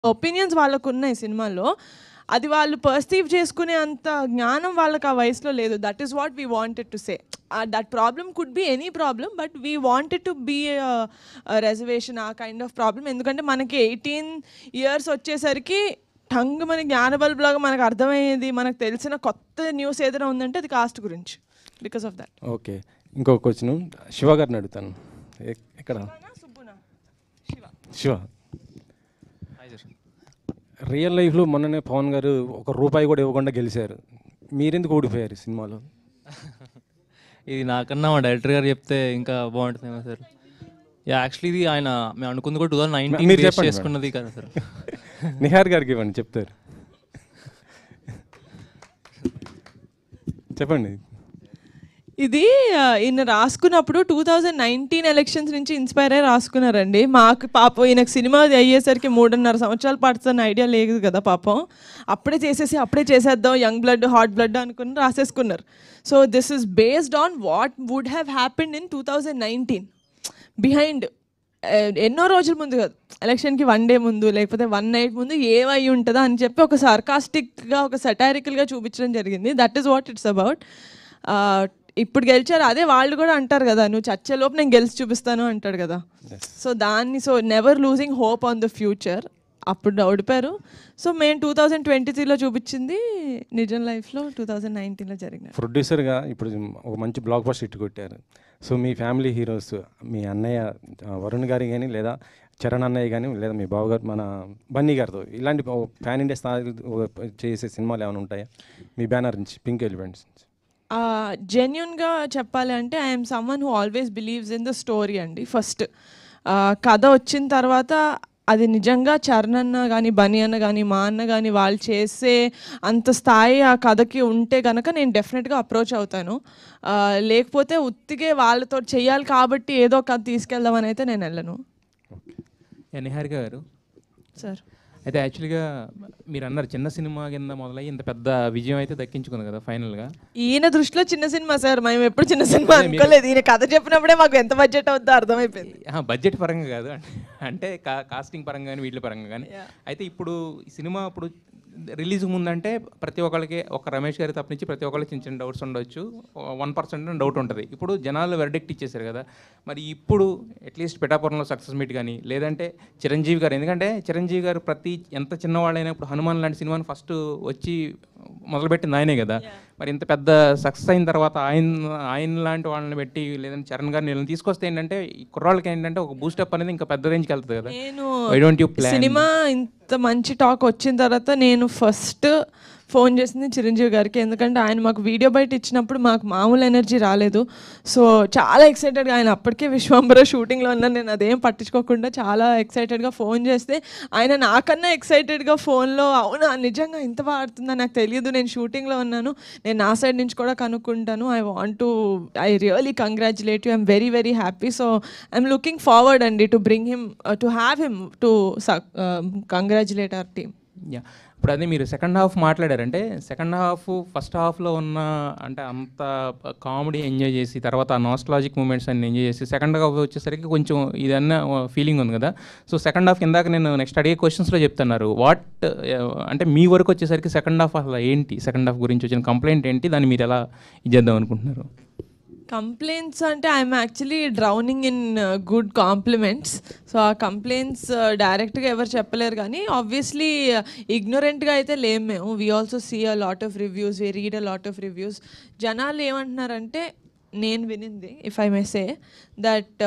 Opinions వాళ్ళకు ఉన్నాయి సినిమాలో అది వాళ్ళు పర్సీవ్ చేసుకునే అంత జ్ఞానం వాళ్ళకి ఆ వయసులో లేదు that is what we wanted to say that problem could be any problem but we wanted to be reservation uh kind of problem ఎందుకంటే మనకి ఎయిటీన్ ఇయర్స్ వచ్చేసరికి టంగ్ మన జ్ఞానబల్బులాగా మనకు అర్థమయ్యేది మనకు తెలిసిన కొత్త న్యూస్ ఏదైనా ఉందంటే అది కాస్ట్ గురించి బికాస్ ఆఫ్ దట్ ఓకే ఇంకో క్వశ్చన్ శివ గారిని అడుగుతాను ఎ- ఎక్కడ శివ రియల్ లైఫ్లో మొన్ననే పవన్ గారు ఒక రూపాయి కూడా ఇవ్వకుండా గెలిచారు మీరెందుకు ఓడిపోయారు ఈ సినిమాలో ఇది నాకన్నా మా డైరెక్టర్ గారు చెప్తే ఇంకా బాగుంటుందేమో సార్ యా యాక్చువల్లీ ఇది ఆయన మేము అనుకుంది కూడా టూ థౌసండ్ నైన్టీన్ మీరు బేస్ చెప్పండి చేసుకున్నది కదా సార్ నిహార్ గారికి ఇవ్వండి చెప్తారు చెప్పండి ఇది ఆ, ఈయన రాసుకున్నప్పుడు టూ థౌజండ్ నైన్టీన్ ఎలక్షన్స్ నుంచి ఇన్స్పైర్ అయ్యి రాసుకున్నారండి మాకు పాపం ఈయనకు సినిమా అయ్యేసరికి మూడున్నర సంవత్సరాలు పడుతున్న ఐడియా లేదు కదా పాపం అప్పుడే చేసేసి అప్పుడే చేసేద్దాం యంగ్ బ్లడ్ హాట్ బ్లడ్ అనుకుని రాసేసుకున్నారు so this is based on what would have happened in two thousand nineteen behind ఎన్నో రోజుల ముందు కాదు ఎలక్షన్కి వన్ డే ముందు లేకపోతే వన్ నైట్ ముందు ఏమై ఉంటుందా అని చెప్పి ఒక సార్కాస్టిక్గా ఒక సటారికల్గా చూపించడం జరిగింది that is what it's about ఇప్పుడు గెలిచారు అదే వాళ్ళు కూడా అంటారు కదా నువ్వు చచ్చేలోపు నేను గెలిచి చూపిస్తాను అంటాడు కదా సో దాన్ని so never losing hope on the future అప్పుడు ఓడిపారు సో మేము టూ థౌజండ్ ట్వంటీ త్రీలో చూపించింది నిజం లైఫ్లో టూ థౌజండ్ నైన్టీన్లో జరిగిన ప్రొడ్యూసర్గా ఇప్పుడు ఒక మంచి బ్లాక్ బస్టర్ హిట్ కొట్టారు సో మీ ఫ్యామిలీ హీరోస్ మీ అన్నయ్య ఆ, వరుణ్ గారి కానీ లేదా చరణ్ అన్నయ్య కానీ లేదా మీ బావగారు మన బన్నీ గారితో ఇలాంటి ప్యాన్ ఇండియా స్థాయి చేసే సినిమాలు ఏమైనా ఉంటాయా మీ బ్యానర్ నుంచి పింక్ ఎలిమెంట్స్ నుంచి జెన్యున్గా చెప్పాలి అంటే I'm someone who always believes in the story అండి ఫస్ట్ కథ వచ్చిన తర్వాత అది నిజంగా చరణ్ అన్న కానీ బని అన్న కానీ మా అన్న కానీ వాళ్ళు చేసే అంత స్థాయి ఆ కథకి ఉంటే కనుక నేను డెఫినెట్గా అప్రోచ్ అవుతాను ఆ, లేకపోతే ఉత్తిగే వాళ్ళతో చెయ్యాలి కాబట్టి ఏదో కథ తీసుకెళ్దామని అయితే నేను వెళ్ళను యా, నిహారిక గారు సార్ అయితే యాక్చువల్గా మీరు అన్నారు చిన్న సినిమా కింద మొదలై ఇంత పెద్ద విజయం అయితే దక్కించుకుంది కదా ఫైనల్గా ఈయన దృష్టిలో చిన్న సినిమా సార్ మేము ఎప్పుడు చిన్న సినిమా అనుకోలేదు ఈయన కథ చెప్పినప్పుడే మాకు ఎంత బడ్జెట్ అవుద్దో అర్థమైపోయింది బడ్జెట్ పరంగా కాదు అంటే అంటే కా- కాస్టింగ్ పరంగా కానీ వీటి పరంగా కానీ అయితే ఇప్పుడు ఈ సినిమా ఇప్పుడు రిలీజ్ ముందంటే ప్రతి ఒక్కరికి ఒక రమేష్ గారి తప్పనించి ప్రతి ఒక్కరికి చిన్న చిన్న డౌట్స్ ఉండొచ్చు వన్ పర్సెంట్ డౌట్ ఉంటుంది ఇప్పుడు జనాలు వెర్డిక్ట్ ఇచ్చేసారు కదా మరి ఇప్పుడు అట్లీస్ట్ పిఠాపురంలో సక్సెస్ మీట్ కానీ లేదంటే చిరంజీవి గారు ఎందుకంటే చిరంజీవి గారు ప్రతి ఎంత చిన్నవాళ్ళైనా ఇప్పుడు హనుమాన్ లాంటి సినిమాని ఫస్ట్ వచ్చి మొదలుపెట్టింది ఆయనే కదా మరి ఇంత పెద్ద సక్సెస్ అయిన తర్వాత ఆయన ఆయన లాంటి వాళ్ళని పెట్టి లేదంటే చరణ్ గారిని వీళ్ళని తీసుకొస్తే ఏంటంటే ఈ కుర్రాళ్ళకి ఏంటంటే ఒక బూస్టప్ అనేది ఇంకా పెద్ద రేంజ్కి వెళ్తుంది కదా నేను వై డోంట్ యూ ప్లాన్ సినిమా ఇంత మంచి టాక్ వచ్చిన తర్వాత నేను ఫస్ట్ ఫోన్ చేసింది చిరంజీవి గారికి ఎందుకంటే ఆయన మాకు వీడియో బయట ఇచ్చినప్పుడు మాకు మామూలు ఎనర్జీ రాలేదు సో చాలా ఎక్సైటెడ్గా ఆయన అప్పటికే విశ్వంబర షూటింగ్లో ఉన్నాను నేను అదేం పట్టించుకోకుండా చాలా ఎక్సైటెడ్గా ఫోన్ చేస్తే ఆయన నాకన్నా ఎక్సైటెడ్గా ఫోన్లో అవునా నిజంగా ఇంత బాగా ఆడుతుందా నాకు తెలియదు నేను షూటింగ్లో ఉన్నాను నేను నా సైడ్ నుంచి కూడా కనుక్కుంటాను I want to I really congratulate you I'm very very happy so I'm looking forward అండి to bring him to have him to congratulate our team ya ఇప్పుడు అదే మీరు సెకండ్ హాఫ్ మాట్లాడారంటే సెకండ్ హాఫ్ ఫస్ట్ హాఫ్లో ఉన్న అంటే అంత comedy enjoy చేసి తర్వాత ఆ నాస్టలాజిక్ మూమెంట్స్ అన్ని ఎంజాయ్ చేసి సెకండ్ హాఫ్ వచ్చేసరికి కొంచెం ఇదన్న ఫీలింగ్ ఉంది కదా సో సెకండ్ హాఫ్ ఇందాక నేను నెక్స్ట్ అడిగే క్వశ్చన్స్లో చెప్తున్నారు వాట్ అంటే మీ వరకు వచ్చేసరికి సెకండ్ హాఫ్ అసలు ఏంటి సెకండ్ హాఫ్ గురించి వచ్చిన కంప్లైంట్ ఏంటి దాన్ని మీరు ఎలా ఇది చేద్దాం అనుకుంటున్నారు కంప్లైంట్స్ అంటే I'm actually drowning in good compliments so uh complaints డైరెక్ట్గా ఎవరు చెప్పలేరు కానీ ఆబ్వియస్లీ ఇగ్నోరెంట్గా అయితే లేం మేము we also see a lot of reviews we read a lot of reviews జనాలు ఏమంటున్నారంటే నేను వినింది if I may say that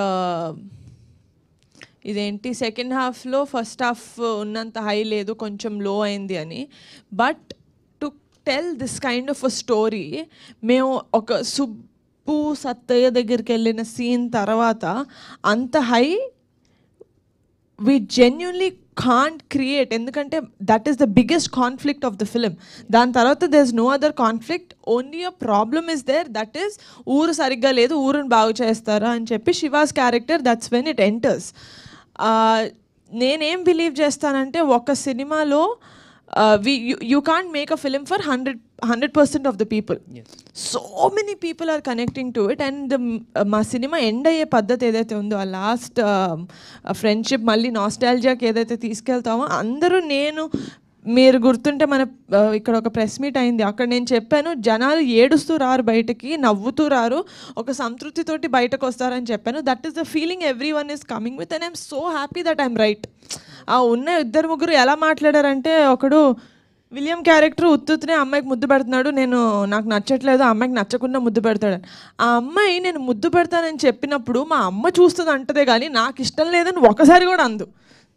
ఇదేంటి సెకండ్ హాఫ్లో ఫస్ట్ హాఫ్ ఉన్నంత హై లేదు కొంచెం లో అయింది అని but to tell this kind of a story మేము ఒక సుబ్బు సత్తయ్య దగ్గరికి వెళ్ళిన సీన్ తర్వాత అంత high we genuinely can't create ఎందుకంటే that is the biggest conflict of the film దాని తర్వాత there is no other conflict only a problem is there that is ఊరు సరిగ్గా లేదు ఊరుని బాగు చేస్తారా అని చెప్పి Siva's character that's when it enters నేనేం బిలీవ్ చేస్తానంటే ఒక సినిమాలో we you can't make a film for hundred hundred percent of the people so many people are connecting to it and మా సినిమా ఎండ్ అయ్యే పద్ధతి ఏదైతే ఉందో ఆ లాస్ట్ ఫ్రెండ్షిప్ మళ్ళీ నాస్టాలజియాకి ఏదైతే తీసుకెళ్తామో అందరూ నేను మీరు గుర్తుంటే మన ఆ, ఇక్కడ ఒక ప్రెస్ మీట్ అయింది అక్కడ నేను చెప్పాను జనాలు ఏడుస్తూ రారు బయటకి నవ్వుతూ రారు ఒక సంతృప్తితోటి బయటకు వస్తారని చెప్పాను that is the feeling everyone is coming with and I'm so happy that I'm right ఆ ఉన్న ఇద్దరు ముగ్గురు ఎలా మాట్లాడారంటే ఒకడు విలియం క్యారెక్టర్ ఉత్తునే అమ్మాయికి ముద్దు పెడుతున్నాడు నేను నాకు నచ్చట్లేదు ఆ అమ్మాయికి నచ్చకుండా ముద్దు పెడతాడు ఆ అమ్మాయి నేను ముద్దు పెడతానని చెప్పినప్పుడు మా అమ్మ చూస్తుంది అంటదే కానీ నాకు ఇష్టం లేదని ఒకసారి కూడా అందు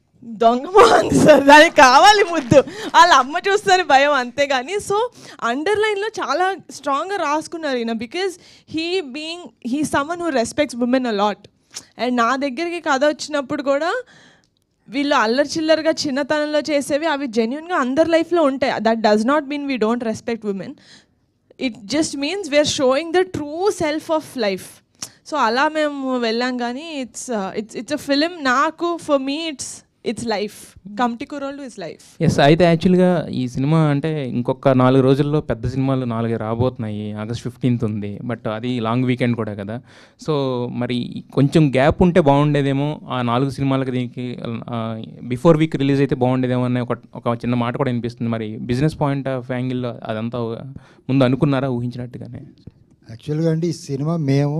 దొంగ మొహంది సార్ దానికి కావాలి ముద్దు వాళ్ళ అమ్మ చూస్తుంది భయం అంతేగాని సో అండర్లైన్లో చాలా స్ట్రాంగ్గా రాసుకున్నారు ఈయన because he being he someone who respects women a lot and నా దగ్గరికి కథ వచ్చినప్పుడు కూడా వీళ్ళు అల్లరి చిల్లరగా చిన్నతనంలో చేసేవి అవి జెన్యున్గా అందరి లైఫ్లో ఉంటాయి that does not mean we don't respect women it just means we're showing the true self of life so అలా మేము వెళ్ళాం కానీ it's it's it's a film నాకు for me it's it's life Committee Kurrollu it's life yes అయితే యాక్చువల్గా ఈ cinema అంటే ఇంకొక నాలుగు రోజుల్లో పెద్ద సినిమాలు నాలుగు రాబోతున్నాయి ఆగస్ట్ ఫిఫ్టీన్త్ ఉంది బట్ అది లాంగ్ వీకెండ్ కూడా కదా సో మరి కొంచెం గ్యాప్ ఉంటే బాగుండేదేమో ఆ నాలుగు సినిమాలకి దీనికి బిఫోర్ వీక్ రిలీజ్ అయితే బాగుండేదేమో అనే ఒక ఒక చిన్న మాట కూడా వినిపిస్తుంది మరి బిజినెస్ పాయింట్ ఆఫ్ యాంగిల్లో అదంతా ముందు అనుకున్నారా ఊహించినట్టుగానే యాక్చువల్గా అండి ఈ సినిమా మేము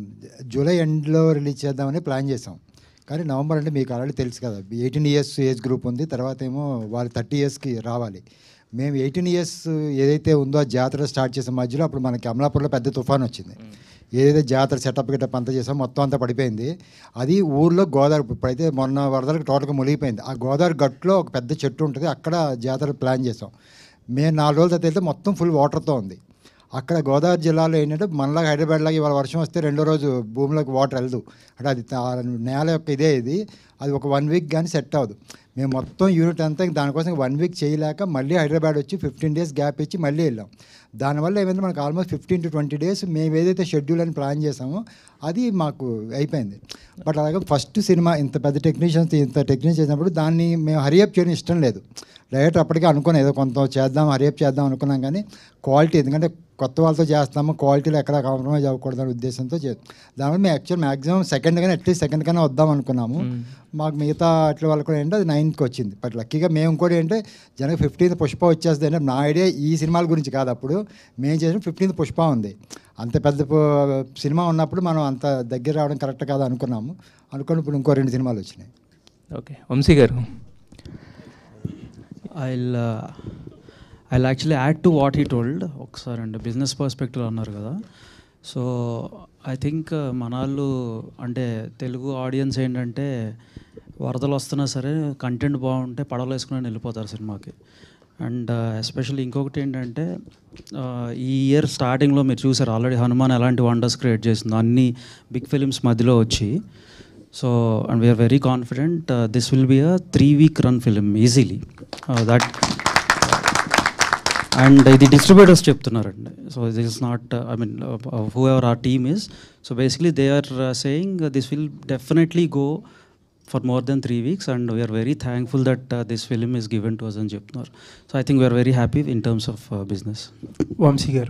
జూలై ఎండ్లో రిలీజ్ చేద్దామని ప్లాన్ చేసాం కానీ నవంబర్ అంటే మీకు ఆల్రెడీ తెలుసు కదా ఎయిటీన్ ఇయర్స్ ఏజ్ గ్రూప్ ఉంది తర్వాత ఏమో వాళ్ళు థర్టీ ఇయర్స్కి రావాలి మేము ఎయిటీన్ ఇయర్స్ ఏదైతే ఉందో ఆ జాతర స్టార్ట్ చేసే మధ్యలో అప్పుడు మనకి అమలాపూర్లో పెద్ద తుఫాన్ వచ్చింది ఏదైతే జాతర సెటప్ గిటప్ అంతా చేసామో మొత్తం అంతా పడిపోయింది అది ఊర్లో గోదావరి ఇప్పుడైతే మొన్న వరదలకు టోటల్గా మునిగిపోయింది ఆ గోదావరి గట్టులో ఒక పెద్ద చెట్టు ఉంటుంది అక్కడ జాతర ప్లాన్ చేసాం మేము నాలుగు రోజుల తర్వాత వెళ్తే మొత్తం ఫుల్ వాటర్తో ఉంది అక్కడ గోదావరి జిల్లాలో ఏంటంటే మనలాగా హైదరాబాద్లాగా ఇవాళ వర్షం వస్తే రెండో రోజు భూమిలోకి వాటర్ వెళ్ళదు అంటే అది తా- నేల యొక్క ఇదే ఇది అది ఒక వన్ వీక్ కానీ సెట్ అవ్వదు మేము మొత్తం యూనిట్ అంతా దానికోసం వన్ వీక్ చేయలేక మళ్ళీ హైదరాబాద్ వచ్చి ఫిఫ్టీన్ డేస్ గ్యాప్ ఇచ్చి మళ్ళీ వెళ్ళాం దానివల్ల ఏమైంది మనకు almost fifteen to twenty days మేము ఏదైతే షెడ్యూల్ అని ప్లాన్ చేసామో అది మాకు అయిపోయింది బట్ అలాగే ఫస్ట్ సినిమా ఇంత పెద్ద టెక్నీషియన్స్ ఇంత టెక్నీషియన్ చేసినప్పుడు దాన్ని మేము హరియప్ చేయడం ఇష్టం లేదు డైరెక్ట్ అప్పటికే అనుకున్నాం ఏదో కొంత చేద్దాం హరియప్ చేద్దాం అనుకున్నాం కానీ క్వాలిటీ ఎందుకంటే కొత్త వాళ్ళతో చేస్తాము క్వాలిటీలో ఎక్కడ కాంప్రమైజ్ అవ్వకూడదు అనే ఉద్దేశంతో చే దానివల్ల మేము యాక్చువల్ మ్యాక్సిమం సెకండ్ కానీ అట్లీస్ట్ సెకండ్ కన్నా వద్దాం అనుకున్నాము మాకు మిగతా అట్ల వాళ్ళు కూడా ఏంటంటే అది నైన్త్కి వచ్చింది బట్ లక్కీగా మేము కూడా ఏంటంటే జనకి ఫిఫ్టీన్త్ పుష్ప వచ్చేస్తుంది అంటే నా ఐడియా ఈ సినిమాల గురించి కాదు అప్పుడు మేము చేసిన ఫిఫ్టీన్త్ పుష్ప ఉంది అంత పెద్ద పు- సినిమా ఉన్నప్పుడు మనం అంత దగ్గర రావడం కరెక్ట్ కాదు అనుకున్నాము అనుకుని ఇప్పుడు ఇంకో రెండు సినిమాలు వచ్చినాయి okay Vamsi garu I'll I'll actually add to what he told ఒకసారి అండి బిజినెస్ పర్స్పెక్టివ్ అన్నారు కదా సో ఐ థింక్ మన వాళ్ళు అంటే తెలుగు ఆడియన్స్ ఏంటంటే వరదలు వస్తున్నా సరే కంటెంట్ బాగుంటే పడవలు వేసుకుని వెళ్ళిపోతారు సినిమాకి అండ్ ఎస్పెషల్లీ ఇంకొకటి ఏంటంటే uh, ఈ ఇయర్ స్టార్టింగ్లో మీరు చూసారు ఆల్రెడీ హనుమాన్ ఎలాంటి వండర్స్ క్రియేట్ చేసిందో అన్ని బిగ్ ఫిలిమ్స్ మధ్యలో వచ్చి so and we're very confident this will be a three week run film easily that and ఇది డిస్ట్రిబ్యూటర్స్ చెప్తున్నారండి so this is not I mean whoever our team is so basically they are saying this will definitely go for more than three weeks and we're very thankful that this film is given to us అని చెప్తున్నారు so I think we're very happy in terms of business Vamsi garu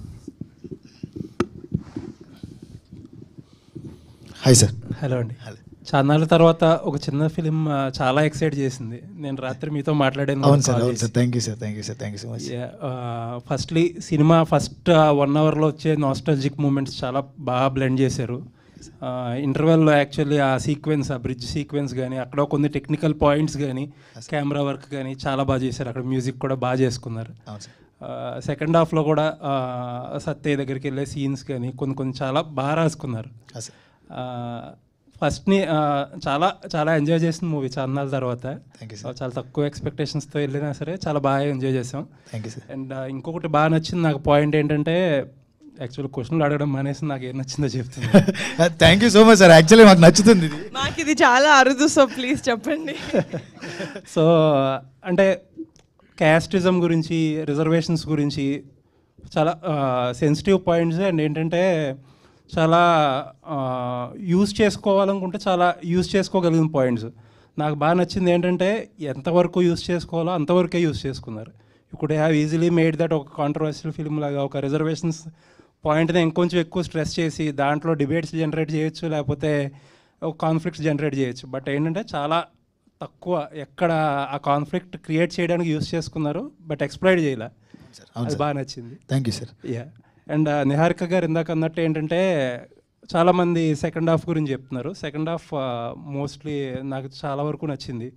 hi sir hello అండి చాన్నాళ్ళ తర్వాత ఒక చిన్న film చాలా excite చేసింది నేను రాత్రి మీతో మాట్లాడాను అవును సార్ అవును sir thank you sir thank you sir thank you so much firstly cinema first one అవర్లో వచ్చే నాస్టాలజిక్ మూమెంట్స్ చాలా బాగా బ్లెండ్ చేశారు ఇంటర్వెల్లో యాక్చువల్లీ ఆ సీక్వెన్స్ ఆ బ్రిడ్జ్ సీక్వెన్స్ కానీ అక్కడ కొన్ని టెక్నికల్ పాయింట్స్ కానీ కెమెరా వర్క్ కానీ చాలా బాగా చేశారు అక్కడ మ్యూజిక్ కూడా బాగా చేసుకున్నారు అవును సార్ సెకండ్ హాఫ్లో కూడా ఆ, సత్య దగ్గరికి వెళ్ళే సీన్స్ కానీ కొన్ని కొన్ని చాలా బాగా రాసుకున్నారు ఆ సార్ ఫస్ట్ని చాలా చాలా ఎంజాయ్ చేసిన మూవీ చాన్నాళ్ళ తర్వాత Thank you, ఆ, చాలా తక్కువ ఎక్స్పెక్టేషన్స్తో వెళ్ళినా సరే చాలా బాగా ఎంజాయ్ చేసాం థ్యాంక్ యూ సార్ అండ్ ఇంకొకటి బాగా నచ్చింది నాకు పాయింట్ ఏంటంటే యాక్చువల్ క్వశ్చన్లు అడగడం మానేసి నాకు ఏం నచ్చిందో చెప్తుంది thank you so much sir actually మాకు నచ్చుతుంది ఇది మాకు ఇది చాలా అరుదు సో ప్లీజ్ చెప్పండి సో అంటే క్యాస్టిజం గురించి రిజర్వేషన్స్ గురించి చాలా సెన్సిటివ్ పాయింట్స్ అండ్ ఏంటంటే చాలా యూజ్ చేసుకోవాలనుకుంటే చాలా యూజ్ చేసుకోగలిగిన పాయింట్స్ నాకు బాగా నచ్చింది ఏంటంటే ఎంతవరకు యూస్ చేసుకోవాలో అంతవరకే యూస్ చేసుకున్నారు ఇప్పుడు హ్యావ్ ఈజీలీ మేడ్ దట్ ఒక కాంట్రవర్షియల్ ఫిల్మ్ లాగా ఒక రిజర్వేషన్స్ పాయింట్ని ఇంకొంచెం ఎక్కువ స్ట్రెస్ చేసి దాంట్లో డిబేట్స్ జనరేట్ చేయొచ్చు లేకపోతే ఒక కాన్ఫ్లిక్ట్స్ జనరేట్ చేయొచ్చు బట్ ఏంటంటే చాలా తక్కువ ఎక్కడ ఆ కాన్ఫ్లిక్ట్ క్రియేట్ చేయడానికి యూస్ చేసుకున్నారు బట్ ఎక్స్ప్లైడ్ చేయలే అవును అది సార్. బాగా నచ్చింది thank you sir ya and Niharika garu ఇందాక అన్నట్టు ఏంటంటే చాలామంది సెకండ్ హాఫ్ గురించి చెప్తున్నారు సెకండ్ హాఫ్ మోస్ట్లీ నాకు చాలా వరకు నచ్చింది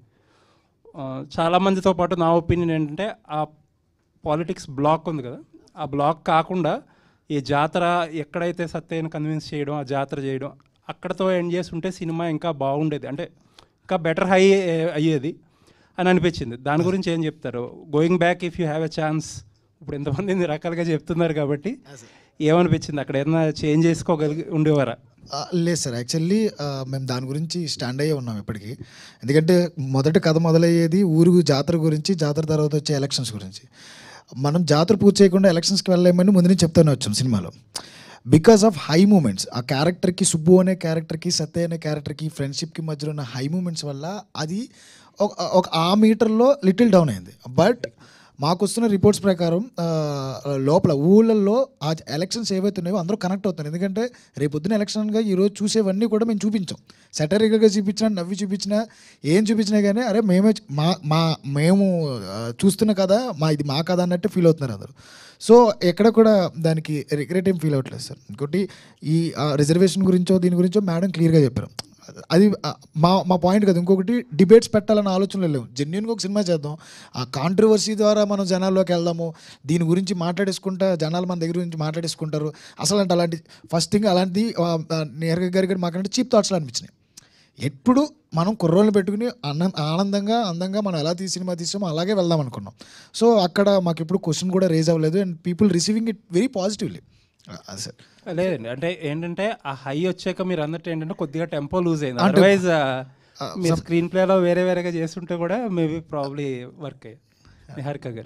ఆ, చాలా మందితో పాటు నా ఒపీనియన్ ఏంటంటే ఆ పాలిటిక్స్ బ్లాక్ ఉంది కదా ఆ బ్లాక్ కాకుండా ఈ జాతర ఎక్కడైతే సత్యని కన్విన్స్ చేయడం ఆ జాతర చేయడం అక్కడతో ఎండ్ చేసి ఉంటే సినిమా ఇంకా బాగుండేది అంటే ఇంకా బెటర్ హై అయ్యేది అని అనిపించింది దాని గురించి ఏం చెప్తారు going back if you have a chance ఇప్పుడు ఎంతమంది ఇన్ని రకాలుగా చెప్తున్నారు కాబట్టి ఏమనిపించింది అక్కడ ఏదైనా చేంజ్ చేసుకోగలిగి ఉండేవారా ఆ, లేదు సార్ యాక్చువల్లీ ఆ, మేము దాని గురించి స్టాండ్ అయ్యే ఉన్నాం ఇప్పటికీ ఎందుకంటే మొదటి కథ మొదలయ్యేది ఊరు జాతర గురించి జాతర తర్వాత వచ్చే ఎలక్షన్స్ గురించి మనం జాతర పూర్తి చేయకుండా ఎలక్షన్స్కి వెళ్ళలేమని ముందు నుంచి చెప్తూనే వచ్చాం సినిమాలో బికాస్ ఆఫ్ హై మూమెంట్స్ ఆ క్యారెక్టర్కి సుబ్బు అనే క్యారెక్టర్కి సత్య అనే క్యారెక్టర్కి ఫ్రెండ్షిప్కి మధ్యలో ఉన్న హై మూమెంట్స్ వల్ల అది ఒక ఒక ఆ మీటర్లో లిటిల్ డౌన్ అయింది బట్ మాకు వస్తున్న రిపోర్ట్స్ ప్రకారం ఆ, లోపల ఊళ్ళల్లో ఆ ఎలక్షన్స్ ఏవైతే ఉన్నాయో అందరూ కనెక్ట్ అవుతున్నారు ఎందుకంటే రేపు పొద్దున ఎలక్షన్గా ఈరోజు చూసేవన్నీ కూడా మేము చూపించాం సెటరికల్గా చూపించినా నవ్వి చూపించినా ఏం చూపించినా కానీ అరే మేమే చూ- మా మా మేము ఆ, చూస్తున్న కదా మా ఇది మా కథ అన్నట్టు ఫీల్ అవుతున్నారు అందరూ సో ఎక్కడ కూడా దానికి రిగ్రెట్ ఏం ఫీల్ అవ్వట్లేదు సార్ ఇంకోటి ఈ రిజర్వేషన్ గురించో దీని గురించో మేడం క్లియర్గా చెప్పారు అది ఆ, మా మా పాయింట్ కదా ఇంకొకటి డిబేట్స్ పెట్టాలన్న ఆలోచనలు లేవు జెన్యున్గా ఒక సినిమా చేద్దాం ఆ కాంట్రవర్సీ ద్వారా మనం జనాల్లోకి వెళ్దాము దీని గురించి మాట్లాడేసుకుంటా జనాలు మన దగ్గర గురించి మాట్లాడేసుకుంటారు అసలు అంటే అలాంటి ఫస్ట్ థింగ్ అలాంటిది నేరుగా గారి గారు మాకంటే చీప్ థాట్స్లో అనిపించినాయి ఎప్పుడు మనం కుర్రోళ్ళు పెట్టుకుని అన్న ఆనందంగా అందంగా మనం ఎలా తీసి సినిమా తీసామో అలాగే వెళ్దాం అనుకున్నాం సో అక్కడ మాకు ఎప్పుడు క్వశ్చన్ కూడా రేజ్ అవ్వలేదు and people receiving it very positively అది సార్ లేదండి అంటే ఏంటంటే ఆ హై వచ్చాక మీరు అన్నట్టు ఏంటంటే కొద్దిగా టెంపో లూజ్ అయింది అంటే- అదర్వైజ్ మీరు స్క్రీన్ ప్లేలో వేరే వేరేగా చేస్తుంటే కూడా మేబీ ప్రాబ్లీ వర్క్ అయ్యాయి నిహారిక గారు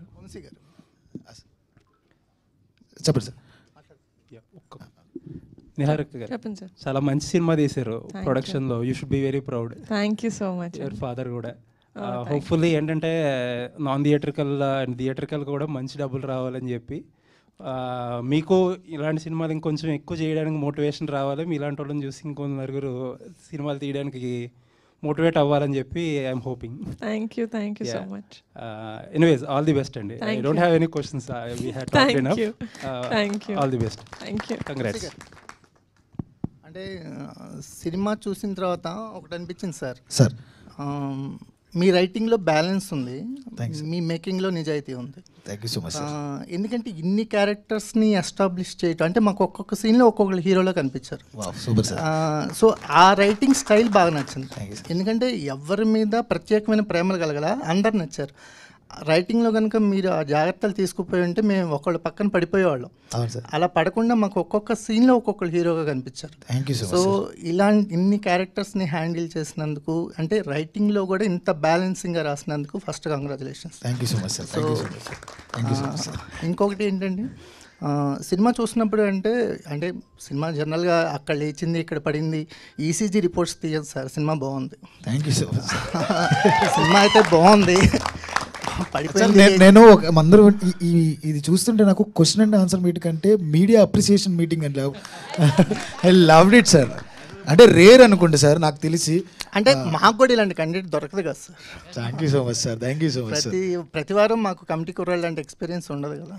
చెప్పండి సార్ Yeah, ఒక్క- నిహారిక గారు చెప్పండి సార్ చాలా మంచి సినిమా తీశారు Thank you. ప్రొడక్షన్లో you should be very proud thank you so much your father కూడా Oh, thank హోప్ఫుల్లీ ఏంటంటే నాన్ థియేట్రికల్ అండ్ థియేట్రికల్ కూడా మంచి డబ్బులు రావాలని చెప్పి ఆ, మీకు ఇలాంటి సినిమాలు ఇంకొంచెం ఎక్కువ చేయడానికి మోటివేషన్ రావాలి మీ ఇలాంటి వాళ్ళని చూసి ఇంకొంత నలుగురు సినిమాలు తీయడానికి మోటివేట్ అవ్వాలని చెప్పి I'm hoping thank you thank you so much anyways all the best అండి I Thank don't you. Have any questions we had Thank you. Thank you. All the best thank you congrats అంటే ఆ, cinema చూసిన తర్వాత ఒకటి అనిపించింది sir sir um, మీ రైటింగ్లో balance ఉంది Thanks. మీ మేకింగ్లో నిజాయితీ ఉంది థ్యాంక్ యూ సో మచ్ ఆ, సార్ ఎందుకంటే ఇన్ని క్యారెక్టర్స్ని ఎస్టాబ్లిష్ చేయటం అంటే మాకు ఒక్కొక్క సీన్లో ఒక్కొక్కరు హీరోలో కనిపించారు వావ్ సూపర్ సార్ ఆ, సో ఆ రైటింగ్ స్టైల్ బాగా నచ్చింది Thank you, sir. ఎందుకంటే ఎవరి మీద ప్రత్యేకమైన ప్రేమలు కలగల అందరు నచ్చారు రైటింగ్లో కనుక మీరు ఆ జాగ్రత్తలు తీసుకుపోయి ఉంటే మేము ఒకళ్ళు పక్కన పడిపోయేవాళ్ళం అవును సార్ అలా పడకుండా మాకు ఒక్కొక్క సీన్లో ఒక్కొక్కరు హీరోగా కనిపించారు thank you so so much ఇలాంటి ఇన్ని క్యారెక్టర్స్ని హ్యాండిల్ చేసినందుకు అంటే రైటింగ్లో కూడా ఇంత బ్యాలెన్సింగ్గా రాసినందుకు first congratulations thank you so much sir thank you so much thank you so much sir ఇంకొకటి ఏంటంటే ఆ, సినిమా చూసినప్పుడు అంటే అంటే సినిమా జనరల్గా అక్కడ లేచింది ఇక్కడ పడింది ఈసీజీ రిపోర్ట్స్ తీయదు సార్ సినిమా బాగుంది thank you so much sir cinema అయితే బాగుంది సార్, పడిపోయింది నేను నేను ఒక అందరూ ఈ- ఈ ఇది చూస్తుంటే నాకు క్వశ్చన్ అండ్ ఆన్సర్ మీటింగ్ కంటే media appreciation meeting and love I love it sir అంటే రేర్ అనుకోండి సార్ నాకు తెలిసి అంటే మాకు కూడా ఇలాంటి కంటెంట్ దొరకదు కదా sir thank you so much sir thank you so much sir ప్రతి ప్రతి వారం మాకు కమిటీ కుర్రాళ్ళు లాంటి ఎక్స్పీరియన్స్ ఉండదు కదా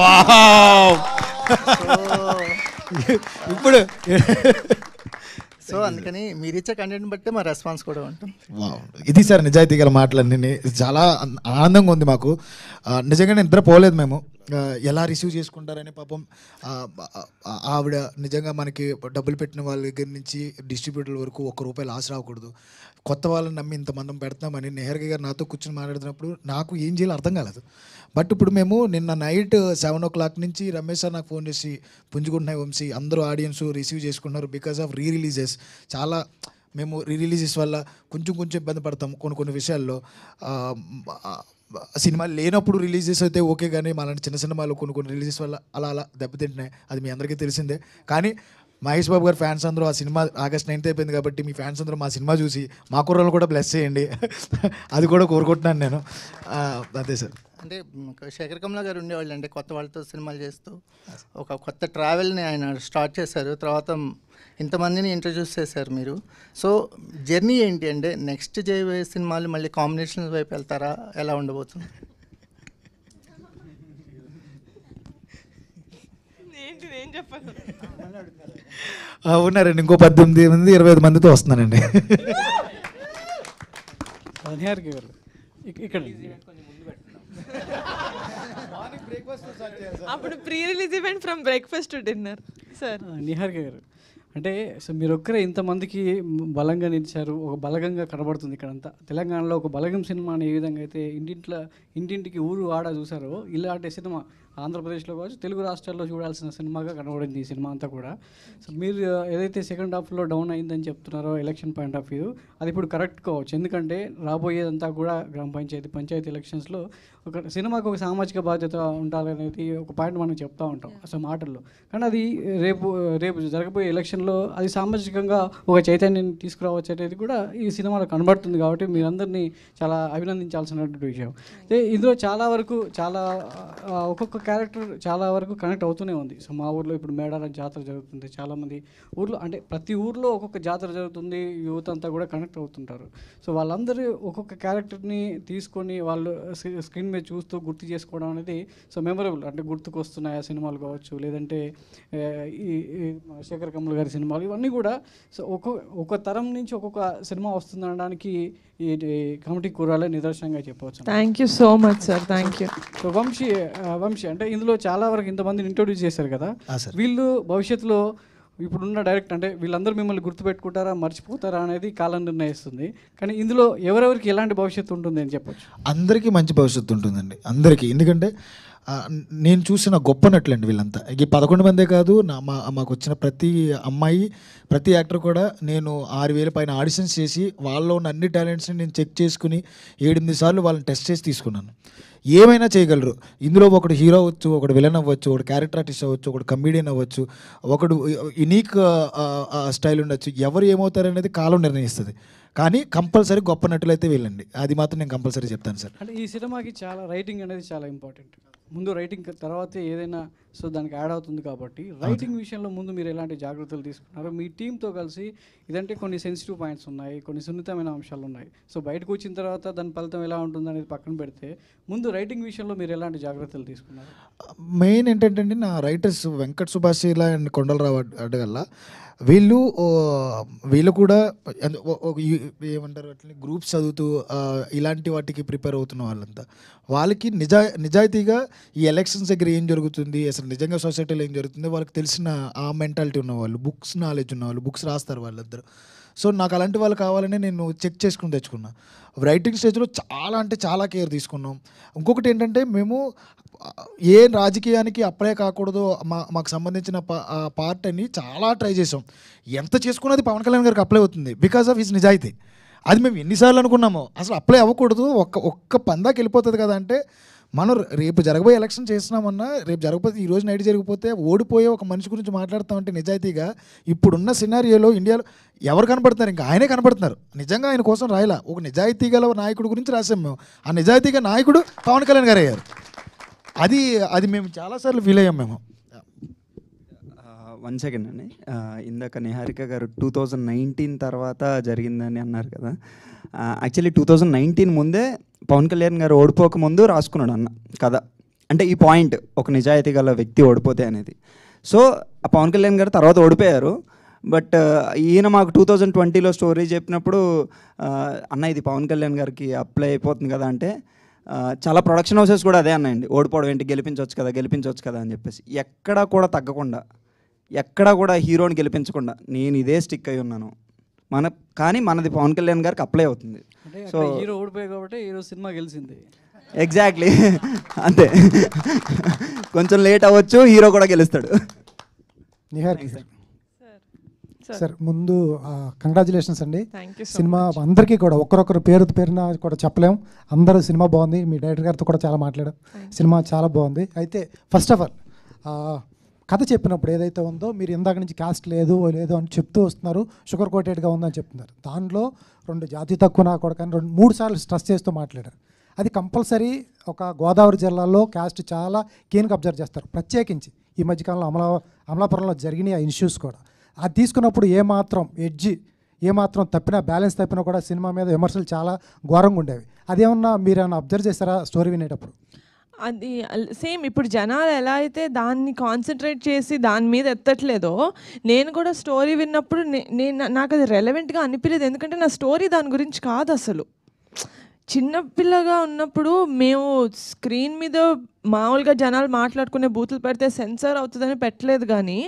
ఇప్పుడు సో అందుకని మీరు ఇచ్చే కంటెంట్ బట్టే మా రెస్పాన్స్ కూడా ఉంటుంది వావ్. ఇది సార్ నిజాయితీ గల మాటలన్నీ చాలా ఆన్- ఆనందంగా ఉంది మాకు ఆ, నిజంగానే నిద్రపోలేదు మేము ఆ, ఎలా రిసీవ్ చేసుకుంటారని పాపం ఆ, ఆ, ఆవిడ నిజంగా మనకి డబ్బులు పెట్టిన వాళ్ళ దగ్గర నుంచి డిస్ట్రిబ్యూటర్ వరకు ఒక్క రూపాయి లాస్ రాకూడదు కొత్త వాళ్ళని నమ్మి ఇంతమంది పెడతామని నెహర్గి గారు నాతో కూర్చొని మాట్లాడుతున్నప్పుడు నాకు ఏం చేయాలో అర్థం కాలేదు బట్ ఇప్పుడు మేము నిన్న నైట్ సెవెన్ ఓ క్లాక్ నుంచి రమేష్ సార్ నాకు ఫోన్ చేసి పుంజుకుంటున్నాయి వంశీ అందరూ ఆడియన్స్ రిసీవ్ చేసుకుంటున్నారు బికాస్ ఆఫ్ రీ రిలీజెస్ చాలా మేము రీ రిలీజెస్ వల్ల కొంచెం కొంచెం ఇబ్బంది పడతాం కొన్ని కొన్ని విషయాల్లో ఆ, ఆ, సినిమా లేనప్పుడు రిలీజెస్ అయితే ఓకే కానీ మాలాంటి చిన్న సినిమాలు కొన్ని కొన్ని రిలీజెస్ వల్ల అలా అలా దెబ్బతింటున్నాయి అది మీ అందరికీ తెలిసిందే కానీ మహేష్ బాబు గారు ఫ్యాన్స్ అందరూ ఆ సినిమా ఆగస్ట్ నైన్త్ అయిపోయింది కాబట్టి మీ ఫ్యాన్స్ అందరూ మా సినిమా చూసి మా కుర్రలు కూడా బ్లెస్ చేయండి అది కూడా కోరుకుంటున్నాను నేను ఆ, అదే సార్ అంటే మ్, శేఖర్ కమల గారు ఉండేవాళ్ళు అంటే కొత్త వాళ్ళతో సినిమాలు చేస్తూ ఒక కొత్త ట్రావెల్ని ఆయన స్టార్ట్ చేశారు తర్వాత ఇంతమందిని ఇంట్రడ్యూస్ చేశారు మీరు సో జర్నీ ఏంటి అంటే నెక్స్ట్ చేయబోయే సినిమాలు మళ్ళీ కాంబినేషన్ వైపు వెళ్తారా ఎలా ఉండబోతుంది ఏంటి నేను చెప్పాను ఆ, ఉన్నారండి ఇంకో పద్దెనిమిది మంది ఇరవై ఐదు మందితో వస్తున్నానండి నిహారిక గారు ఇక్- ఇక్కడ అప్పుడు pre release event from breakfast to dinner sir ఆ, నిహారిక గారు అంటే సో మీరు ఒక్కరే ఇంతమందికి మ్, బలంగా నిలిచారు ఒక బలగంగా కనబడుతుంది ఇక్కడంతా తెలంగాణలో ఒక బలగం సినిమాని ఏ విధంగా అయితే ఇంటింట్లో ఇంటింటికి ఊరు ఆడ చూసారో ఇలాంటి సినిమా ఆంధ్రప్రదేశ్లో కావచ్చు తెలుగు రాష్ట్రాల్లో చూడాల్సిన సినిమాగా కనబడింది ఈ సినిమా అంతా కూడా సో మీరు ఆ, ఏదైతే సెకండ్ హాఫ్లో డౌన్ అయిందని చెప్తున్నారో ఎలక్షన్ పాయింట్ ఆఫ్ వ్యూ అది ఇప్పుడు కరెక్ట్ కావచ్చు ఎందుకంటే రాబోయేదంతా కూడా గ్రామ పంచాయతీ పంచాయతీ ఎలక్షన్స్లో ఒక సినిమాకు ఒక సామాజిక బాధ్యత ఉండాలనేది ఒక పాయింట్ మనం చెప్తా ఉంటాం అసలు మాటల్లో కానీ అది రేపు రేపు జరగబోయే ఎలక్షన్లో అది సామాజికంగా ఒక చైతన్యం తీసుకురావచ్చు అనేది కూడా ఈ సినిమాలో కనబడుతుంది కాబట్టి మీరందరినీ చాలా అభినందించాల్సినటువంటి విషయం అయితే ఇందులో చాలా వరకు చాలా ఆ, ఒక్కొక్క క్యారెక్టర్ చాలా వరకు కనెక్ట్ అవుతూనే ఉంది సో మా ఊర్లో ఇప్పుడు మేడారం జాతర జరుగుతుంది చాలామంది ఊర్లో అంటే ప్రతి ఊర్లో ఒక్కొక్క జాతర జరుగుతుంది యూత్ అంతా కూడా కనెక్ట్ అవుతుంటారు సో వాళ్ళందరూ ఒక్కొక్క క్యారెక్టర్ని తీసుకొని వాళ్ళు స్క్రీ- స్క్రీన్ మీద చూస్తూ గుర్తు చేసుకోవడం అనేది సో మెమరబుల్ అంటే గుర్తుకు వస్తున్నాయి ఆ సినిమాలు కావచ్చు లేదంటే ఆ, ఈ ఈ శేఖర్ కమల్ గారి సినిమాలు ఇవన్నీ కూడా సో ఒక్కొక్క ఒక తరం నుంచి ఒక్కొక్క సినిమా వస్తుందనడానికి ఈ ఈ కమిటీ కూరాలే నిదర్శనంగా చెప్పవచ్చు thank you so much sir thank you so Vamsi ఆ, వంశీ అంటే ఇందులో చాలా వరకు ఇంతమందిని ఇంట్రొడ్యూస్ చేశారు కదా ఆ, సార్. వీళ్ళు భవిష్యత్తులో ఇప్పుడున్న డైరెక్ట్ అంటే వీళ్ళందరూ మిమ్మల్ని గుర్తుపెట్టుకుంటారా మర్చిపోతారా అనేది కాలం నిర్ణయిస్తుంది కానీ ఇందులో ఎవరెవరికి ఎలాంటి భవిష్యత్తు ఉంటుంది అని చెప్పొచ్చు అందరికీ మంచి భవిష్యత్తు ఉంటుందండి అందరికీ ఎందుకంటే ఆ, నేను చూసిన గొప్ప నటులండి వీళ్ళంతా ఈ పదకొండు మందే కాదు నా మా మాకు వచ్చిన ప్రతి అమ్మాయి ప్రతి యాక్టర్ కూడా నేను ఆరు వేల పైన ఆడిషన్స్ చేసి వాళ్ళలో ఉన్న అన్ని టాలెంట్స్ని నేను చెక్ చేసుకుని ఏడెనిమిది సార్లు వాళ్ళని టెస్ట్ చేసి తీసుకున్నాను ఏమైనా చేయగలరు ఇందులో ఒకడు హీరో అవ్వచ్చు ఒకడు విలన్ అవ్వచ్చు ఒకడు క్యారెక్టర్ ఆర్టిస్ట్ అవ్వచ్చు ఒకడు కమీడియన్ అవ్వచ్చు ఒకడు యునీక్ స్టైల్ ఉండొచ్చు ఎవరు ఏమవుతారనేది కాలం నిర్ణయిస్తుంది కానీ కంపల్సరీ గొప్ప నటులు అయితే వీళ్ళండి అది మాత్రం నేను కంపల్సరీ చెప్తాను సార్ అంటే ఈ సినిమాకి చాలా రైటింగ్ అనేది చాలా ఇంపార్టెంట్ ముందు రైటింగ్ తర్వాతే ఏదైనా సో దానికి యాడ్ అవుతుంది కాబట్టి రైటింగ్ విషయంలో ముందు మీరు ఎలాంటి జాగ్రత్తలు తీసుకున్నారు మీ టీంతో కలిసి ఇదంటే కొన్ని సెన్సిటివ్ పాయింట్స్ ఉన్నాయి కొన్ని సున్నితమైన అంశాలు ఉన్నాయి సో బయటకు వచ్చిన తర్వాత దాని ఫలితం ఎలా ఉంటుంది అనేది పక్కన పెడితే ముందు రైటింగ్ విషయంలో మీరు ఎలాంటి జాగ్రత్తలు తీసుకున్నారు మెయిన్ ఏంటంటే అండి నా రైటర్స్ వెంకట్ సుభాష్ ఇలా అండ్ కొండలరావు అడ్డగల్ల వీళ్ళు ఓ, వీళ్ళు కూడా ఎందు- ఓ- ఓ- ఈ- ఏమంటారు అట్లా గ్రూప్స్ చదువుతూ ఆ, ఇలాంటి వాటికి ప్రిపేర్ అవుతున్న వాళ్ళంతా వాళ్ళకి నిజా నిజాయితీగా ఈ ఎలక్షన్స్ దగ్గర ఏం జరుగుతుంది అసలు నిజంగా సొసైటీలో ఏం జరుగుతుంది వాళ్ళకి తెలిసిన ఆ మెంటాలిటీ ఉన్న వాళ్ళు బుక్స్ నాలెడ్జ్ ఉన్న వాళ్ళు బుక్స్ రాస్తారు వాళ్ళిద్దరు సో నాకు అలాంటి వాళ్ళు కావాలని నేను చెక్ చేసుకుని తెచ్చుకున్నా రైటింగ్ స్టేజ్లో చాలా అంటే చాలా కేర్ తీసుకున్నాం ఇంకొకటి ఏంటంటే మేము ఆ, ఏ రాజకీయానికి అప్లై కాకూడదో మా మాకు సంబంధించిన పా- ఆ పార్ట్ అని చాలా ట్రై చేసాం ఎంత చేసుకున్నది పవన్ కళ్యాణ్ గారికి అప్లై అవుతుంది బికాస్ ఆఫ్ హిస్ నిజాయితీ అది మేము ఎన్నిసార్లు అనుకున్నామో అసలు అప్లై అవ్వకూడదు ఒక్క ఒక్క పందాకి వెళ్ళిపోతుంది కదా అంటే మనం రేపు జరగబోయే ఎలక్షన్ చేసినామన్నా రేపు జరగకపోతే ఈ రోజు నైట్ జరిగిపోతే ఓడిపోయే ఒక మనిషి గురించి మాట్లాడతామంటే నిజాయితీగా ఇప్పుడున్న సినారియోలో ఇండియాలో ఎవరు కనపడుతున్నారు ఇంకా ఆయనే కనపడుతున్నారు నిజంగా ఆయన కోసం రాయలా ఒక నిజాయితీ గల నాయకుడి గురించి రాసాం మేము ఆ నిజాయితీగా నాయకుడు పవన్ కళ్యాణ్ గారు అయ్యారు అది అది మేము చాలాసార్లు ఫీల్ అయ్యాం మేము వన్ సెకండ్ అండి ఆ, ఇందాక నిహారిక గారు టూ థౌజండ్ నైన్టీన్ తర్వాత జరిగిందని అన్నారు కదా యాక్చువల్లీ టూ థౌజండ్ నైన్టీన్ ముందే పవన్ కళ్యాణ్ గారు ఓడిపోక ముందు రాసుకున్నాడు అన్న కథ అంటే ఈ పాయింట్ ఒక నిజాయితీ గల వ్యక్తి ఓడిపోతే అనేది సో ఆ పవన్ కళ్యాణ్ గారు తర్వాత ఓడిపోయారు బట్ ఈయన మాకు టూ థౌజండ్ ట్వంటీలో స్టోరీ చెప్పినప్పుడు ఆ, అన్న ఇది పవన్ కళ్యాణ్ గారికి అప్లై అయిపోతుంది కదా అంటే ఆ, చాలా ప్రొడక్షన్ హౌసెస్ కూడా అదే అన్నాయండి ఓడిపోవడం ఏంటి గెలిపించవచ్చు కదా గెలిపించవచ్చు కదా అని చెప్పేసి ఎక్కడా కూడా తగ్గకుండా ఎక్కడా కూడా హీరోని గెలిపించకుండా నేను ఇదే స్టిక్ అయి ఉన్నాను మన కానీ మనది పవన్ కళ్యాణ్ గారికి అప్లై అవుతుంది అంటే సో అక్కడ హీరో ఓడిపోయాయి కాబట్టి హీరో సినిమా గెలిచింది ఎగ్జాక్ట్లీ అంతే కొంచెం లేట్ అవ్వచ్చు హీరో కూడా గెలుస్తాడు నిహారిక సార్ సార్ ముందు కంగ్రాచులేషన్స్ అండి Thank you so సినిమా అందరికీ కూడా ఒక్కరొక్కరు పేరు పేరున కూడా చెప్పలేం అందరూ సినిమా బాగుంది మీ డైరెక్టర్ గారితో కూడా చాలా మాట్లాడాం సినిమా చాలా బాగుంది అయితే ఫస్ట్ ఆఫ్ ఆల్ కథ చెప్పినప్పుడు ఏదైతే ఉందో మీరు ఇందాక నుంచి కాస్ట్ లేదు లేదు అని చెప్తూ వస్తున్నారు షుగర్ కోటెడ్గా ఉందని చెప్తున్నారు దానిలో రెండు జాతి తక్కువ నా కొడుకని రెండు మూడు సార్లు స్ట్రెస్ చేస్తూ మాట్లాడారు అది కంపల్సరీ ఒక గోదావరి జిల్లాలో క్యాస్ట్ చాలా కీన్గా అబ్జర్వ్ చేస్తారు ప్రత్యేకించి ఈ మధ్యకాలంలో అమలా అమలాపురంలో జరిగిన ఆ ఇష్యూస్ కూడా అది తీసుకున్నప్పుడు ఏమాత్రం ఎడ్జి ఏమాత్రం తప్పినా బ్యాలెన్స్ తప్పినా కూడా సినిమా మీద విమర్శలు చాలా ఘోరంగా ఉండేవి అదేమన్నా మీరు ఏమన్నా అబ్జర్వ్ చేస్తారా స్టోరీ వినేటప్పుడు అది సేమ్ ఇప్పుడు జనాలు ఎలా అయితే దాన్ని కాన్సన్ట్రేట్ చేసి దాని మీద ఎత్తట్లేదో నేను కూడా స్టోరీ విన్నప్పుడు నే- నేను నాకు అది రెలవెంట్గా అనిపించలేదు ఎందుకంటే నా స్టోరీ దాని గురించి కాదు అసలు చిన్నపిల్లగా ఉన్నప్పుడు మేము స్క్రీన్ మీద మామూలుగా జనాలు మాట్లాడుకునే బూతులు పెడితే సెన్సర్ అవుతుందని పెట్టలేదు కానీ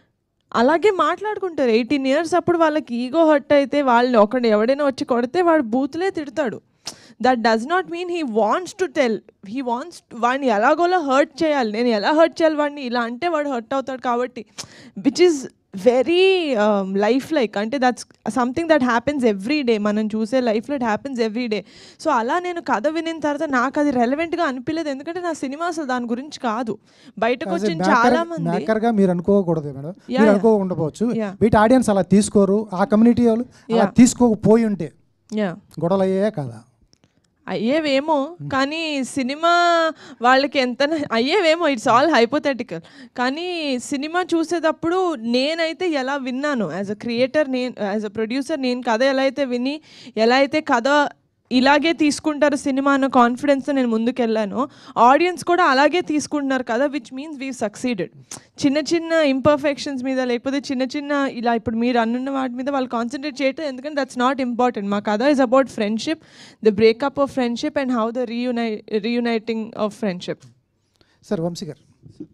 అలాగే మాట్లాడుకుంటారు ఎయిటీన్ ఇయర్స్ అప్పుడు వాళ్ళకి ఈగో హర్ట్ అయితే వాళ్ళని ఒకడు ఎవడైనా వచ్చి కొడితే వాడు బూతులే తిడతాడు that does not mean he wants to tell he wants వాడిని ఎలాగోలా హర్ట్ చేయాలి నేను ఎలా హర్ట్ చేయాలి వాడిని ఇలా అంటే వాడు హర్ట్ అవుతాడు కాబట్టి which is very life like అంటే that's something that happens every day మనం చూసే లైఫ్లో it happens every day so అలా నేను కథ వినిన తర్వాత నాకు అది రెలవెంట్గా అనిపించలేదు ఎందుకంటే నా సినిమా అసలు దాని గురించి కాదు బయటకు వచ్చిన చాలా మంది మేకర్గా మీరు అనుకోకూడదు మేడం Yeah, మీరు yeah. అనుకో ఉండకపోవచ్చు Yeah. వీటి ఆడియన్స్ అలా తీసుకోరు ఆ కమ్యూనిటీ వాళ్ళు అలా Yeah. తీసుకోకపోయి ఉంటే యా గొడవలు అయ్యాయా కదా అయ్యేవేమో కానీ సినిమా వాళ్ళకి ఎంత అయ్యేవేమో ఇట్స్ ఆల్ హైపోథెటికల్ కానీ సినిమా చూసేటప్పుడు నేనైతే ఎలా విన్నాను యాజ్ అ క్రియేటర్ నేను యాజ్ అ ప్రొడ్యూసర్ నేను కథ ఎలా అయితే విని ఎలా అయితే కథ ఇలాగే తీసుకుంటారు సినిమా అన్న కాన్ఫిడెన్స్తో నేను ముందుకెళ్ళాను ఆడియన్స్ కూడా అలాగే తీసుకుంటున్నారు కదా విచ్ మీన్స్ వీ సక్సీడెడ్ చిన్న చిన్న ఇంపర్ఫెక్షన్స్ మీద లేకపోతే చిన్న చిన్న ఇలా ఇప్పుడు మీరు అన్నున్న వాటి మీద వాళ్ళు కాన్సన్ట్రేట్ చేయటం ఎందుకంటే దట్స్ నాట్ ఇంపార్టెంట్ మా కథ is about friendship the breakup of friendship and how the reuni reuniting of friendship sir Vamsi garu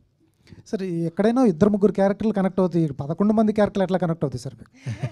sir ఎక్కడైనా ఇద్దరు ముగ్గురు క్యారెక్టర్లు కనెక్ట్ అవుతాయి ఈ పదకొండు మంది క్యారెక్టర్లు ఎట్లా కనెక్ట్ అవుతాయి సార్ మీకు?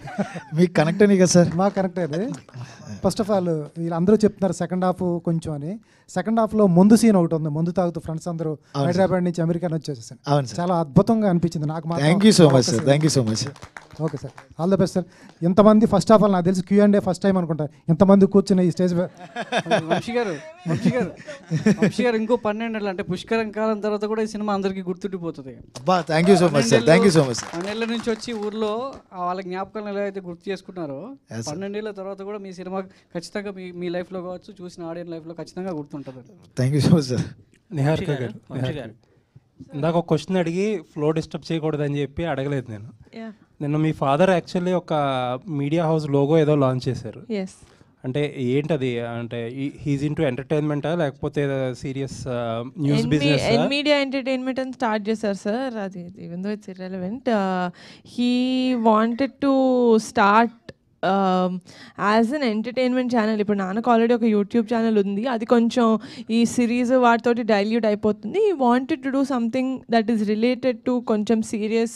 మీకు కనెక్ట్ అయినాయి కదా సార్ మా కనెక్ట్ అయ్యేది ఫస్ట్ ఆఫ్ ఆల్ వీళ్ళందరూ చెప్తున్నారు సెకండ్ హాఫ్ కొంచెం అని సెకండ్ హాఫ్లో ముందు సీన్ ఒకటి ఉంది ముందు తాగుతూ ఫ్రెండ్స్ అందరూ అవును హైదరాబాద్ నుంచి అమెరికా నుంచి వచ్చేసాను అవును సార్. చాలా అద్భుతంగా అనిపించింది నాకు మాత్రం థ్యాంక్ యూ సో మచ్ ఒక sir scene. Thank you so much okay sir all the best sir ఇంతమంది ఫస్ట్ ఆఫ్ ఆల్ నాకు తెలిసి Q and A first time అనుకుంటా ఇంతమంది కూర్చుని ఈ స్టేజ్ వంశీ గారు వంశీ గారు వంశీ గారు ఇంకో పన్నెండేళ్ళు అంటే పుష్కరం కాలం తర్వాత కూడా ఈ సినిమా అందరికీ గుర్తుండిపోతుంది అబ్బా thank you so much sir thank you so much పన్నెండేళ్ళ నుంచి వచ్చి ఊర్లో ఆ వాళ్ళ జ్ఞాపకాలను ఎలా అయితే గుర్తు చేసుకుంటున్నారో Yes, sir. పన్నెండేళ్ళ తర్వాత కూడా మీ సినిమా ఖచ్చితంగా మీ మీ లైఫ్లో కావచ్చు చూసిన ఆడియన్ లైఫ్లో ఖచ్చితంగా గుర్తుంటుంది thank you so much sir Niharika Vamsi garu garu, Vamsi Niharika. ఇందాక ఒక క్వశ్చన్ అడిగి ఫ్లో డిస్టర్బ్ చేయకూడదని చెప్పి అడగలేదు నేను Yeah. నిన్న మీ ఫాదర్ యాక్చువల్లీ ఒక మీడియా హౌస్ లోగో ఏదో లాంచ్ చేశారు Yes. అంటే ఏంటది అంటే హీజ్ ఇన్ టు ఎంటర్టైన్మెంటా లేకపోతే serious news business and media entertainment అని స్టార్ట్ చేశారు సార్ అది even though it's irrelevant he wanted to start as an entertainment channel ఇప్పుడు నాన్నకు ఆల్రెడీ ఒక యూట్యూబ్ ఛానల్ ఉంది అది కొంచెం ఈ సిరీస్ వాటితోటి డైల్యూట్ అయిపోతుంది he wanted to do something that is related to కొంచెం సీరియస్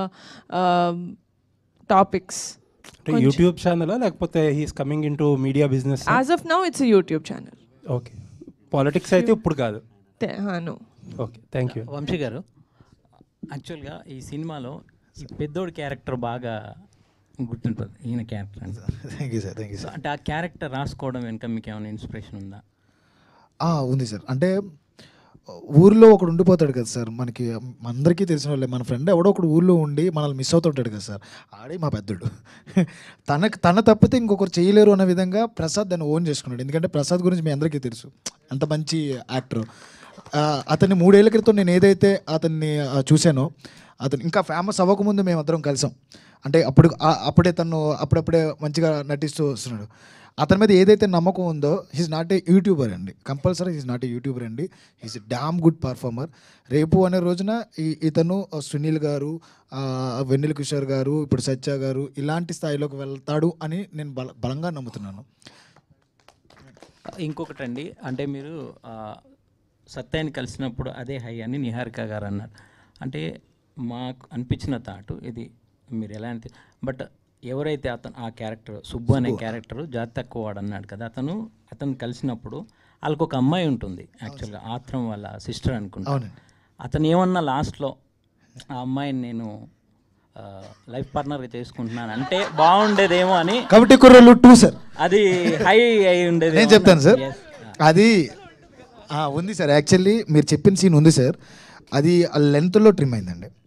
టాపిక్స్ అంటే యూట్యూబ్ ఛానల్ లేకపోతే he's coming in to media business as of now it's YouTube channel okay politics అయితే ఇప్పుడు కాదు no okay thank you Vamsi garu యాక్చువల్గా ఈ సినిమాలో ఈ పెద్దోడి క్యారెక్టర్ బాగా గుర్తుంటుంది ఈయన క్యారెక్టర్ అని thank you sir thank you so sir అంటే ఆ క్యారెక్టర్ రాసుకోవడం వెనుక మీకు ఏమైనా ఇన్స్పిరేషన్ ఉందా ఆ, ఉంది సార్ అంటే ఊర్లో ఒకడు ఉండిపోతాడు కదా సార్ మనకి అందరికీ తెలిసిన వాళ్ళే మన ఫ్రెండ్ ఎవడో ఒకడు ఊర్లో ఉండి మనల్ని మిస్ అవుతుంటాడు కదా సార్ ఆడే మా పెద్దోడు తనకు తన తప్పితే ఇంకొకరు చేయలేరు అన్న విధంగా ప్రసాద్ దాన్ని ఓన్ చేసుకున్నాడు ఎందుకంటే ప్రసాద్ గురించి మీ అందరికీ తెలుసు అంత మంచి యాక్టర్ అతన్ని మూడేళ్ల క్రితం నేను ఏదైతే అతన్ని ఆ, చూశానో అతను ఇంకా ఫేమస్ అవ్వకముందు మేము అందరం కలిసాం అంటే అప్పుడు ఆ- అప్పుడే తను అప్పుడప్పుడే మంచిగా నటిస్తూ వస్తున్నాడు అతని మీద ఏదైతే నమ్మకం ఉందో హీస్ నాట్ ఏ యూట్యూబర్ అండి compulsory he's not a YouTuber అండి హీస్ డామ్ గుడ్ పర్ఫార్మర్ రేపు అనే రోజున ఈ- ఇతను ఆ, సునీల్ గారు ఆ, వెన్నెల కిషోర్ గారు ఇప్పుడు సత్య గారు ఇలాంటి స్థాయిలోకి వెళ్తాడు అని నేను బల బలంగా నమ్ముతున్నాను ఇంకొకటి అండి అంటే మీరు ఆ, సత్యాన్ని కలిసినప్పుడు అదే హై అని నిహారిక గారు అన్నారు అంటే మాకు అనిపించిన థాటు ఇది మీరు ఎలా అంటే బట్ ఎవరైతే అతను ఆ క్యారెక్టర్ సుబ్బు అనే సుబ్బు. క్యారెక్టర్ జాతి తక్కువ వాడు అన్నాడు కదా అతను అతను కలిసినప్పుడు వాళ్ళకు ఒక అమ్మాయి ఉంటుంది యాక్చువల్గా ఆత్రం వాళ్ళ సిస్టర్ అనుకుంటా అవునండి. అతను ఏమన్నా లాస్ట్లో ఆ అమ్మాయిని నేను లైఫ్ పార్ట్నర్గా చేసుకుంటున్నాను అంటే బాగుండేదేమో అని కమిటీ కుర్రలు టూ సార్ అది హై అయి ఉండేది నేను చెప్తాను సార్ అది ఆ, ఉంది సార్ యాక్చువల్లీ మీరు చెప్పిన సీన్ ఉంది సార్ అది ఆ లెంత్లో ట్రిమ్ అయిందండి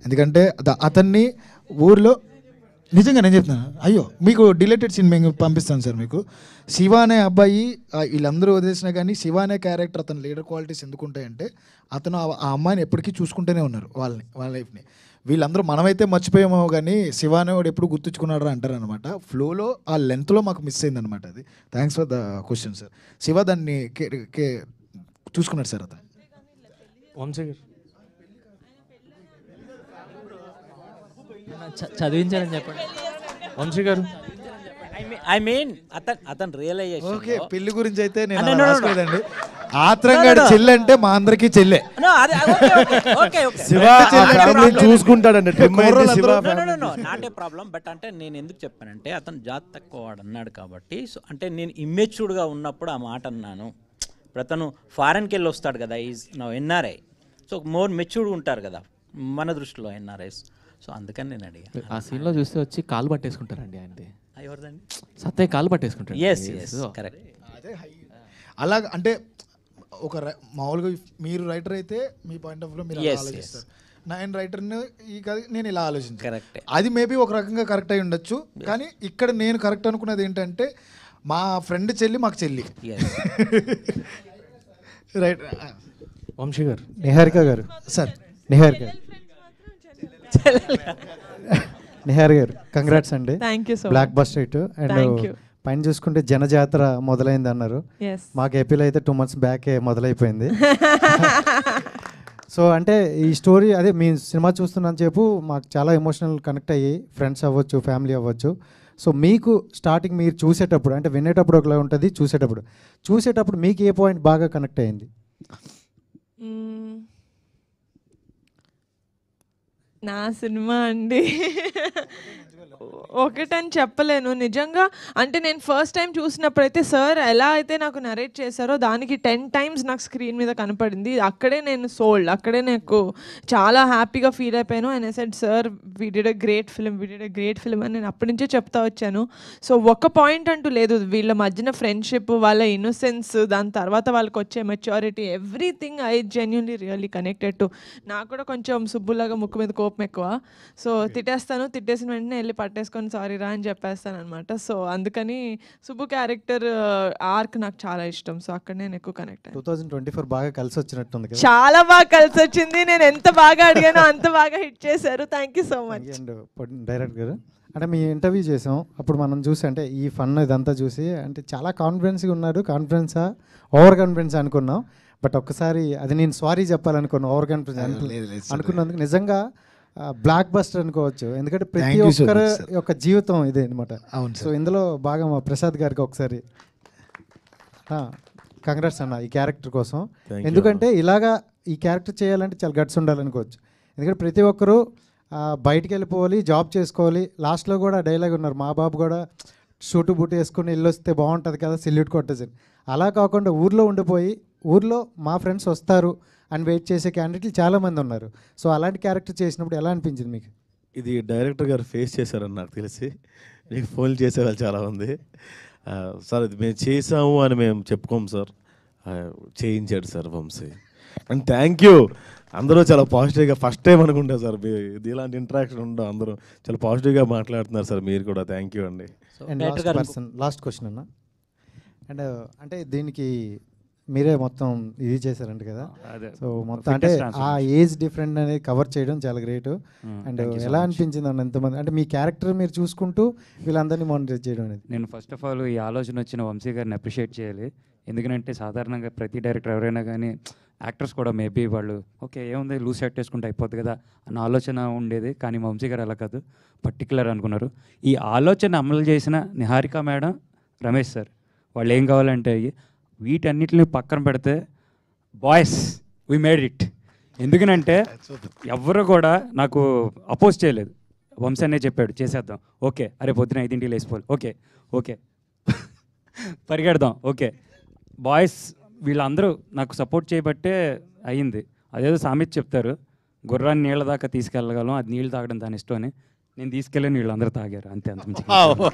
ఎందుకంటే ద- అతన్ని ఊర్లో నిజంగా నేను చెప్తున్నాను అయ్యో మీకు డిలేటెడ్ సీన్ మేము పంపిస్తాను సార్ మీకు శివ అనే అబ్బాయి ఆ, వీళ్ళందరూ వదిలేసినా కానీ శివ అనే క్యారెక్టర్ అతని లీడర్ క్వాలిటీస్ ఎందుకు ఉంటాయంటే అతను ఆ- ఆ అమ్మాయిని ఎప్పటికీ చూసుకుంటూనే ఉన్నారు వాళ్ళని వాళ్ళ లైఫ్ని వీళ్ళందరూ మనమైతే మర్చిపోయామో కానీ శివ అనేవాడు ఎప్పుడు గుర్తుంచుకున్నాడు అంటారు అనమాట ఫ్లోలో ఆ లెంత్లో మాకు మిస్ అయింది అనమాట అది thanks for the question sir Shiva దాన్ని కే కే చూసుకున్నాడు సార్ అతను వంశీ గారు చ- చదివించారని చెప్పండి వంశీ గారు ఐ మీన్ అతను అతను రియలైజేషన్ ఓకే పెళ్లి గురించి అయితే నేను అన్న, అలా no, no, no. రాసుకోలేదండి ఆత్రంగాడి No, no, no. చెల్లి అంటే మా అందరికీ చెల్లె ఓకే ఓకే శివ ఆ ఫ్యామిలీని చూసుకుంటాడండి ట్రిమ్ అయితే Shiva not a problem but అంటే నేను ఎందుకు చెప్పానంటే అతను జాతి తక్కువ వాడు అన్నాడు కాబట్టి సో అంటే నేను ఇమ్మెచ్యూర్డ్గా ఉన్నప్పుడు ఆ మాట అన్నాను ఇప్పుడు అతను ఫారెన్కి వెళ్ళి వస్తాడు కదా ఈజ్ నా ఎన్ఆర్ఐ సో మోర్ మెచ్యూర్డ్ ఉంటారు కదా మన దృష్టిలో ఎన్ఆర్ఐస్ సో అందుకని నేను అడిగా ఆ సీన్లో చూస్తే వచ్చి కాలు పట్టేసుకుంటారండి ఆయనది ఆ, ఎవరిదండి సత్య కాలు పట్టేసుకుంటారు Yes, yes, correct. అలా అంటే ఒక రై- మామూలుగా మీరు రైటర్ అయితే మీ పాయింట్ ఆఫ్ లో మీరు అలా Yes, ఆలోచిస్తారు నేను రైటర్ని ఈ కథ నేను ఇలా ఆలోచించాను Correct. అది మేబీ ఒక రకంగా కరెక్ట్ అయి ఉండొచ్చు కానీ ఇక్కడ నేను కరెక్ట్ అనుకున్నది ఏంటంటే మా ఫ్రెండ్ చెల్లి మాకు చెల్లి రైట్ వంశీ గారు నిహారిక గారు సార్ నిహారిక నిహార్ గారు కంగ్రాట్స్ అండి Thank you so block much. Buster hit and Thank you. పైన చూసుకుంటే జనజాతర మొదలైంది అన్నారు Yes. మాకు ఏపీలో అయితే టూ మంత్స్ బ్యాకే మొదలైపోయింది సో అంటే ఈ స్టోరీ అదే మీ సినిమా చూస్తున్నాను చెప్పు మాకు చాలా ఎమోషనల్ కనెక్ట్ అయ్యి ఫ్రెండ్స్ అవ్వచ్చు ఫ్యామిలీ అవ్వచ్చు సో మీకు స్టార్టింగ్ మీరు చూసేటప్పుడు అంటే వినేటప్పుడు ఒకలా ఉంటుంది చూసేటప్పుడు చూసేటప్పుడు మీకు ఏ పాయింట్ బాగా కనెక్ట్ అయింది మ్మ్. నా సినిమా అండి ఒకటని చెప్పలేను నిజంగా అంటే నేను ఫస్ట్ టైం చూసినప్పుడైతే సార్ ఎలా అయితే నాకు నరేట్ చేశారో దానికి టెన్ టైమ్స్ నాకు స్క్రీన్ మీద కనపడింది అక్కడే నేను సోల్డ్ అక్కడే నాకు చాలా హ్యాపీగా ఫీల్ అయిపోయాను and said sir we did a great film we did a great film అని నేను అప్పటి నుంచే చెప్తా వచ్చాను సో ఒక పాయింట్ అంటూ లేదు వీళ్ళ మధ్యన ఫ్రెండ్షిప్ వాళ్ళ ఇన్నోసెన్స్ దాని తర్వాత వాళ్ళకి వచ్చే maturity everything I genuinely really connected to నాకు కూడా కొంచెం సుబ్బులాగా ముక్కు మీద కోపం ఎక్కువ సో తిట్టేస్తాను తిట్టేసిన వెంటనే వెళ్ళి పట్టేసుకొని సారీ రా అని చెప్పేస్తాను అనమాట సో అందుకని సుబ్బు క్యారెక్టర్ ఆర్క్ నాకు చాలా ఇష్టం సో అక్కడ నేను ఎక్కువ connect two thousand twenty four బాగా కలిసి వచ్చినట్టుంది కదా చాలా బాగా కలిసి వచ్చింది నేను ఎంత బాగా అడిగానో అంత బాగా హిట్ చేశారు thank you so much and director garu అంటే మీ ఇంటర్వ్యూ చేసాం అప్పుడు మనం చూసి అంటే ఈ ఫన్ ఇదంతా చూసి అంటే చాలా కాన్ఫిడెన్స్గా ఉన్నారు కాన్ఫిడెన్సా ఓవర్ కాన్ఫిడెన్స్ అనుకున్నాం బట్ ఒక్కసారి అది నేను సారీ చెప్పాలనుకున్నాను ఓవర్ కాన్ఫిడెన్స్ లేదు, లేదు, sir. అనుకున్నందుకు నిజంగా బ్లాక్ బస్టర్ అనుకోవచ్చు ఎందుకంటే ప్రతి Thank you so ఒక్కరు much, sir. యొక్క జీవితం ఇదే అనమాట అవును, సో ఇందులో బాగా మా ప్రసాద్ గారికి ఒకసారి కంగ్రాట్స్ అన్న ఈ క్యారెక్టర్ కోసం Thank you, ఎందుకంటే ఇలాగా ఈ క్యారెక్టర్ చేయాలంటే చాలా గట్స్ ఉండాలనుకోవచ్చు ఎందుకంటే ప్రతి ఒక్కరూ ఆ, బయటికి వెళ్ళిపోవాలి జాబ్ చేసుకోవాలి లాస్ట్లో కూడా డైలాగ్ ఉన్నారు మా బాబు కూడా షూటు బూటు వేసుకుని ఇల్లు వస్తే బాగుంటుంది కదా సిల్యూట్ కొట్టేసి అలా కాకుండా ఊర్లో ఉండిపోయి ఊర్లో మా ఫ్రెండ్స్ వస్తారు అని వెయిట్ చేసే క్యాండిడేట్లు చాలామంది ఉన్నారు సో అలాంటి క్యారెక్టర్ చేసినప్పుడు ఎలా అనిపించింది మీకు ఇది డైరెక్టర్ గారు ఫేస్ చేశారని నాకు తెలిసి నీకు ఫోన్ చేసేవాళ్ళు చాలా ఉంది ఆ, సార్ ఇది మేము చేసాము అని మేము చెప్పుకోము సార్ ఆ, చేయించాడు sir Vamsi and thank you అందరూ చాలా పాజిటివ్గా ఫస్ట్ టైం అనుకుంటా సార్ మీ ఇది ఇలాంటి ఇంటరాక్షన్ ఉండవు అందరూ చాలా పాజిటివ్గా మాట్లాడుతున్నారు సార్ మీరు కూడా థ్యాంక్ యూ అండి and last person last question అన్న అండ్ అంటే దీనికి మీరే మొత్తం ఇది చేశారంట కదా అదే. సో మొత్తం Fitness అంటే ఆ transformation. ఏజ్ డిఫరెంట్ అనేది కవర్ చేయడం చాలా great Mm, and thank you so ఎలా much. అనిపించింది అన్న ఎంతమంది అంటే మీ క్యారెక్టర్ మీరు చూసుకుంటూ వీళ్ళందరినీ మానిటర్ చేయడం అనేది నేను ఫస్ట్ ఆఫ్ ఆల్ ఈ ఆలోచన వచ్చిన వంశీ గారిని అప్రిషియేట్ చేయాలి ఎందుకంటే సాధారణంగా ప్రతి డైరెక్టర్ ఎవరైనా కానీ యాక్టర్స్ కూడా మేబీ వాళ్ళు ఓకే ఏముంది లూజ్ సెట్ వేసుకుంటే అయిపోద్ది కదా అన్న ఆలోచన ఉండేది కానీ మా వంశీ గారు అలా కాదు పర్టికులర్ అనుకున్నారు ఈ ఆలోచన అమలు చేసిన నిహారిక మేడం రమేష్ సార్ వాళ్ళు ఏం కావాలంటే వీటన్నిటిని పక్కన పెడితే బాయ్స్ వీ మేడ్ ఇట్ ఎందుకనంటే ఎవరు కూడా నాకు అపోజ్ చేయలేదు వంశీ అనే చెప్పాడు చేసేద్దాం ఓకే అరే పొద్దున ఐదింటికి లేచిపోవాలి ఓకే ఓకే పరిగెడదాం ఓకే బాయ్స్ వీళ్ళందరూ నాకు సపోర్ట్ చేయబట్టే అయ్యింది అదేదో సామెత చెప్తారు గుర్రాన్ని నీళ్ళ దాకా తీసుకెళ్ళగలం అది నీళ్ళు తాగడం దాని ఇష్టం అని నేను తీసుకెళ్ళి వీళ్ళు అందరూ తాగారు అంతే అంత మించి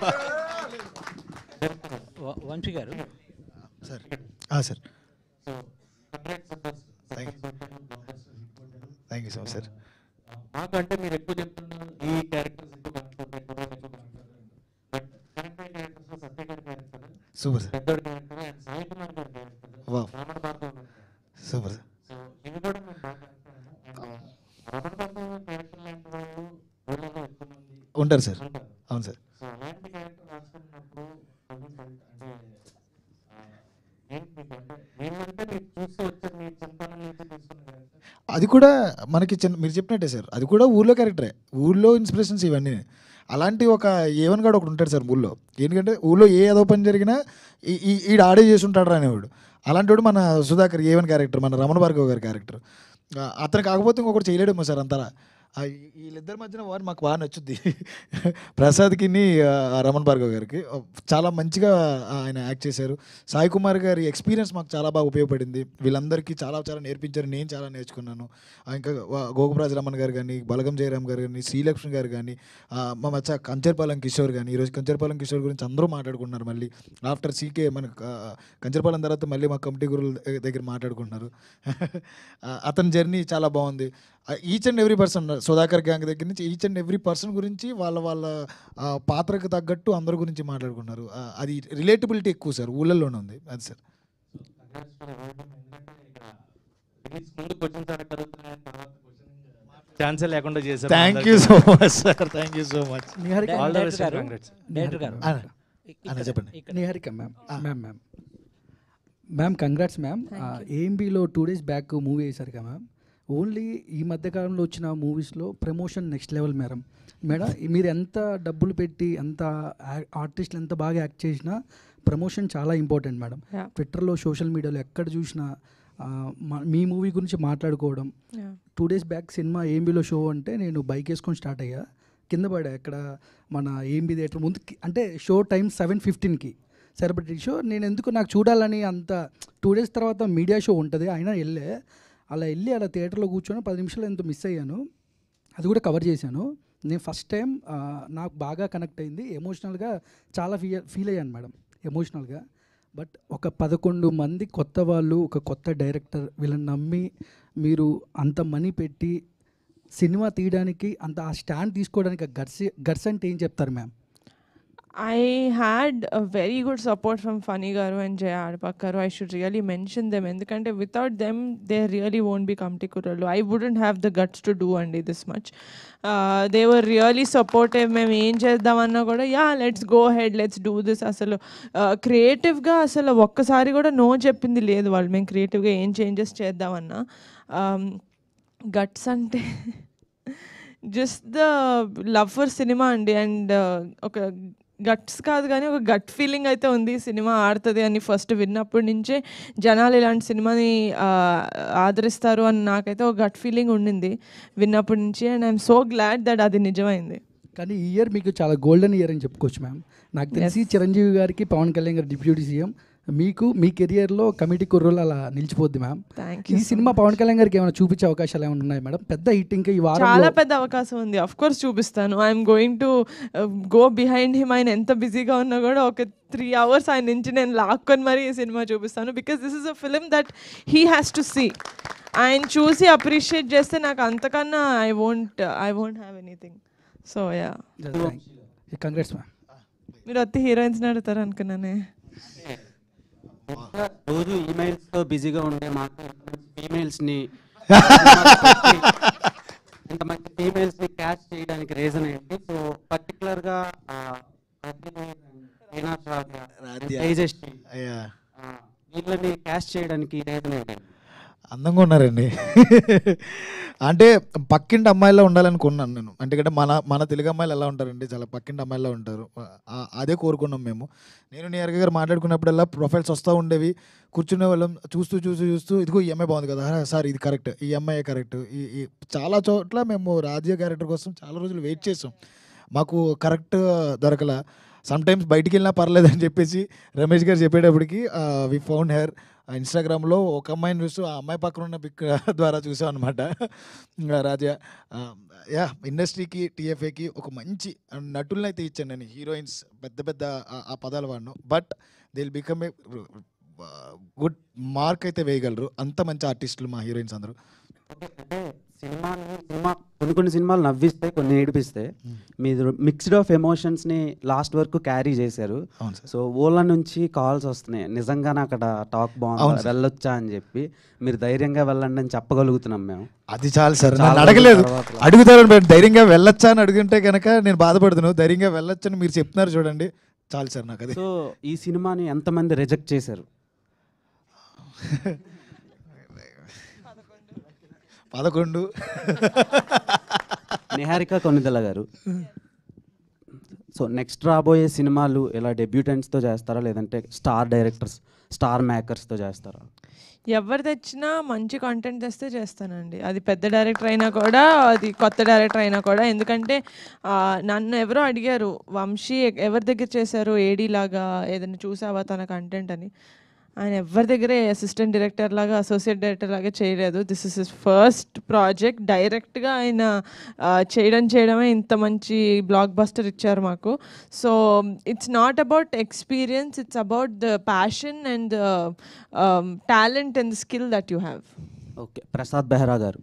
Vamsi garu sir sir thank you thank you so much sir మాకు అంటే మీరు ఎక్కువ చెప్తున్నారు ఈ క్యారెక్టర్స్ ఎక్కువ కనెక్ట్ ఎక్కువ ఎక్కువ బట్ కనెక్ట్ అయ్యే క్యారెక్టర్స్ సత్య గారి క్యారెక్టర్ Super, sir. పెద్దోడి క్యారెక్టర్ అండ్ సాయి కుమార్ గారి క్యారెక్టర్ Wow. రమణ భార్గవ్ గారి Super, sir. సో ఇవి కూడా మేము బాగా కనెక్ట్ అయ్యాము అండ్ రమణ భార్గవ్ క్యారెక్టర్ లాంటి వాళ్ళు ఊళ్ళలో ఎక్కువ మంది ఉంటారు సార్ ఉంటారు. అవును సార్ సో అలాంటి క్యారెక్టర్ రాసుకున్నప్పుడు కొంచెం అంటే ఆ, ఏంటి మీకు అంటే వీళ్ళంటే మీరు చూసి వచ్చారు మీ చింతన నుంచి తీసుకున్న క్యారెక్టర్ అది కూడా మనకి చిన్న మీరు చెప్పినట్టే సార్ అది కూడా ఊళ్ళో క్యారెక్టరే ఊళ్ళో ఇన్స్పిరేషన్స్ ఇవన్నీ అలాంటి ఒక ఏవన్ గాడు ఒకటి ఉంటాడు సార్ ఊళ్ళో ఎందుకంటే ఊళ్ళో ఏ ఏదో పని జరిగినా ఈ- ఈ ఈడు ఆడే చేసి ఉంటాడు అనేవాడు అలాంటి వాడు మన సుధాకర్ ఏవన్ క్యారెక్టర్ మన రమణ భార్గవ్ గారి క్యారెక్టర్ అతను కాకపోతే ఇంకొకటి చేయలేడేమో సార్ అంతలా ఆ, ఈ- వీళ్ళిద్దరి మధ్యన వారు మాకు బాగా నచ్చుద్ది ప్రసాద్కి రమణ్ భార్గవ్ గారికి చాలా మంచిగా ఆయన యాక్ట్ చేశారు సాయి కుమార్ గారి ఎక్స్పీరియన్స్ మాకు చాలా బాగా ఉపయోగపడింది వీళ్ళందరికీ చాలా చాలా నేర్పించారు నేను చాలా నేర్చుకున్నాను ఆ, ఇంకా వా- గోకురాజ్ రమణ్ గారు కానీ బలగం జయరామ్ గారు కానీ శ్రీలక్ష్మి గారు కానీ ఆ, మా మచ్చ కంచర్పాలెం కిషోర్ కానీ ఈరోజు కంచర్పాలెం కిషోర్ గురించి అందరూ మాట్లాడుకుంటున్నారు మళ్ళీ ఆఫ్టర్ సీకే మన ఆ, కంచర్పాలెం తర్వాత మళ్ళీ మా కమిటీ గురువుల దగ్గ- దగ్గర మాట్లాడుకుంటున్నారు ఆ, అతని జర్నీ చాలా బాగుంది each and every person Sudhakar gang దగ్గర నుంచి ఈచ్ అండ్ ఎవ్రీ పర్సన్ గురించి వాళ్ళ వాళ్ళ ఆ, పాత్రకు తగ్గట్టు అందరి గురించి మాట్లాడుకున్నారు ఆ, అది రిలేటబిలిటీ ఎక్కువ సార్ ఊళ్ళల్లోనే ఉంది అది సార్ ఛాన్సే లేకుండా చేశారు thank you so much sir thank you so much Niharika all the director best garu, congrats director garu. అన్న చెప్పండి Niharika ma'am ma'am ma'am ma'am congrats ma'am ఏఎంబీలో టూ డేస్ బ్యాక్ మూవీ వేశారు కదా మ్యామ్ ఓన్లీ ఈ మధ్యకాలంలో వచ్చిన మూవీస్లో promotion next level madam madam మీరు ఎంత డబ్బులు పెట్టి ఎంత ఆర్టిస్టులు ఎంత బాగా యాక్ట్ చేసినా ప్రమోషన్ చాలా ఇంపార్టెంట్ మేడం Yeah. ట్విట్టర్లో సోషల్ మీడియాలో ఎక్కడ చూసినా ఆ, మా- మీ మూవీ గురించి మాట్లాడుకోవడం Yeah. Two days back cinema ఏంబీలో షో అంటే నేను బైక్ వేసుకొని స్టార్ట్ అయ్యా కింద పడా ఇక్కడ మన ఏంబీ థియేటర్ ముందు కి- అంటే షో టైం సెవెన్ ఫిఫ్టీన్కి సెలబ్రిటీ షో నేను ఎందుకు నాకు చూడాలని అంత టూ డేస్ తర్వాత మీడియా షో ఉంటుంది అయినా వెళ్ళే అలా వెళ్ళి అలా థియేటర్లో కూర్చొని పది నిమిషాలు ఎంతో మిస్ అయ్యాను అది కూడా కవర్ చేశాను నేను ఫస్ట్ టైం నాకు బాగా కనెక్ట్ అయింది ఎమోషనల్గా చాలా ఫీ ఫీల్ అయ్యాను మేడం ఎమోషనల్గా బట్ ఒక పదకొండు మంది కొత్త వాళ్ళు ఒక కొత్త డైరెక్టర్ వీళ్ళని నమ్మి మీరు అంత మనీ పెట్టి సినిమా తీయడానికి అంత ఆ స్టాండ్ తీసుకోవడానికి గట్స్ గట్స్ అంటే ఏం చెప్తారు ma'am I had a very good support from Funny Garu and Jaya Adpakaru. I should really mention them. ఎందుకంటే without them, they really won't be Kamti Kurallu. I wouldn't have the guts to do అండి this much. Uh, they were really supportive. మేము ఏం చేద్దామన్నా కూడా ya let's go head let's do this అసలు క్రియేటివ్గా అసలు ఒక్కసారి కూడా నో చెప్పింది లేదు వాళ్ళు మేము క్రియేటివ్గా ఏం చేంజెస్ చేద్దామన్నా గట్స్ అంటే just the love for cinema అండి అండ్ ఒక గట్స్ కాదు కానీ ఒక గట్ ఫీలింగ్ అయితే ఉంది ఈ సినిమా ఆడుతుంది అని ఫస్ట్ విన్నప్పటి నుంచే జనాలు ఇలాంటి సినిమాని ఆ, ఆదరిస్తారు అని నాకైతే ఒక గట్ ఫీలింగ్ ఉండింది విన్నప్పటి నుంచి and I'm so glad that అది నిజమైంది కానీ ఈ ఇయర్ మీకు చాలా గోల్డెన్ ఇయర్ అని చెప్పుకోవచ్చు మ్యామ్ నాకు తెలిసి చిరంజీవి గారికి పవన్ కళ్యాణ్ గారు డిప్యూటీ సీఎం మీకు మీ కెరియర్లో కమిటీ కుర్రోలు అలా నిలిచిపోద్ది మ్యామ్ Thank ఈ you so cinema Pawan Kalyan గారికి ఏమైనా చూపించే అవకాశాలు ఏమైనా ఉన్నాయి మేడం పెద్ద హిట్ ఇంకా ఈ వారం చాలా పెద్ద అవకాశం ఉంది అఫ్ కోర్స్ చూపిస్తాను I'm going to go behind him ఆయన ఎంత బిజీగా ఉన్నా కూడా ఒక త్రీ అవర్స్ ఆయన నుంచి నేను లాక్కొని మరీ ఈ సినిమా చూపిస్తాను because this is a film that he has to see ఆయన చూసి అప్రిషియేట్ చేస్తే నాకు అంతకన్నా I won't I won't have anything so yeah congrats ma'am మీరు వచ్చి హీరోయిన్స్ అడుగుతారు అనుకున్నానే రోజు ఈమెయిల్స్తో బిజీగా ఉండే మాకు ఫీమేల్స్ని ఇంతమంది ఫీమేల్స్ని క్యాచ్ చేయడానికి రీజన్ ఏంటి సో పర్టికులర్గా అయ్యా. వీళ్ళని క్యాచ్ చేయడానికి రీజన్ ఏంటి అందంగా ఉన్నారండి అంటే పక్కింటి అమ్మాయిలా ఉండాలనుకున్నాను నేను ఎందుకంటే మన మన తెలుగు అమ్మాయిలు ఎలా ఉంటారండి చాలా పక్కింటి అమ్మాయిలా ఉంటారు ఆ- అదే కోరుకున్నాం మేము నేను నియర్గా గారు మాట్లాడుకున్నప్పుడల్లా ప్రొఫైల్స్ వస్తూ ఉండేవి కూర్చునే వాళ్ళం చూస్తూ చూస్తూ చూస్తూ ఇదిగో ఈ అమ్మాయి బాగుంది కదా "ఆ, సార్ ఇది కరెక్ట్ ఈ అమ్మాయి కరెక్ట్ ఈ ఈ చాలా చోట్ల మేము రాజ్య క్యారెక్టర్ కోసం చాలా రోజులు వెయిట్ చేసాం మాకు కరెక్ట్ దొరకల సమ్ టైమ్స్ బయటికి వెళ్ళినా పర్లేదు అని చెప్పేసి రమేష్ గారు చెప్పేటప్పటికి వి ఫౌండ్ హెయిర్ ఇన్స్టాగ్రామ్లో ఒక అమ్మాయిని చూస్తూ ఆ అమ్మాయి పక్కన ఉన్న పిక్ ద్వారా చూసాం అనమాట రాజా యా ఇండస్ట్రీకి టీఎఫ్ఏకి ఒక మంచి నటులను అయితే ఇచ్చాను నేను హీరోయిన్స్ పెద్ద పెద్ద ఆ- ఆ పదాలు వాడిను but they will become a good mark అయితే వేయగలరు అంత మంచి ఆర్టిస్టులు మా హీరోయిన్స్ అందరూ ఓకే అంటే సినిమాని సినిమా కొన్ని కొన్ని సినిమాలు నవ్విస్తాయి కొన్ని ఏడిపిస్తాయి మీరు మిక్స్డ్ ఆఫ్ ఎమోషన్స్ని లాస్ట్ వరకు క్యారీ చేశారు అవును సార్. సో ఊళ్ళ నుంచి కాల్స్ వస్తున్నాయి నిజంగానే అక్కడ టాక్ అవును బాగుంది సార్. వెళ్ళొచ్చా అని చెప్పి మీరు ధైర్యంగా వెళ్ళండి అని చెప్పగలుగుతున్నాం మేము అది చాలు సార్ చాలా నన్ను రోజుల అడగలేదు తర్వాత అడుగుతారని బయట ధైర్యంగా వెళ్ళొచ్చా అని అడుగుంటే కనుక నేను బాధపడుతున్నాను ధైర్యంగా వెళ్ళొచ్చని మీరు చెప్తున్నారు చూడండి చాలు సార్ నాకు అది సో ఈ సినిమాని ఎంతమంది రిజెక్ట్ చేశారు పదకొండు నిహారిక కొనిదల గారు సో నెక్స్ట్ రాబోయే సినిమాలు ఇలా డెబ్యూటెంట్స్తో చేస్తారా లేదంటే స్టార్ డైరెక్టర్స్ స్టార్ మేకర్స్తో చేస్తారా ఎవరు తెచ్చినా మంచి కంటెంట్ తెస్తే చేస్తానండి అది పెద్ద డైరెక్టర్ అయినా కూడా అది కొత్త డైరెక్టర్ అయినా కూడా ఎందుకంటే ఆ, నన్ను ఎవరో అడిగారు వంశీ ఎ- ఎవరి దగ్గర చేశారు ఏడీ లాగా ఏదైనా చూసావా తన కంటెంట్ అని ఆయన ఎవరి దగ్గరే అసిస్టెంట్ డైరెక్టర్ లాగా అసోసియేట్ డైరెక్టర్ లాగా చేయలేదు this is his first project డైరెక్ట్గా ఆయన ఆ, చేయడం చేయడమే ఇంత మంచి బ్లాక్ బస్టర్ ఇచ్చారు మాకు so it's not about experience it's about the passion and talent and skill that you have okay Prasad Behra garu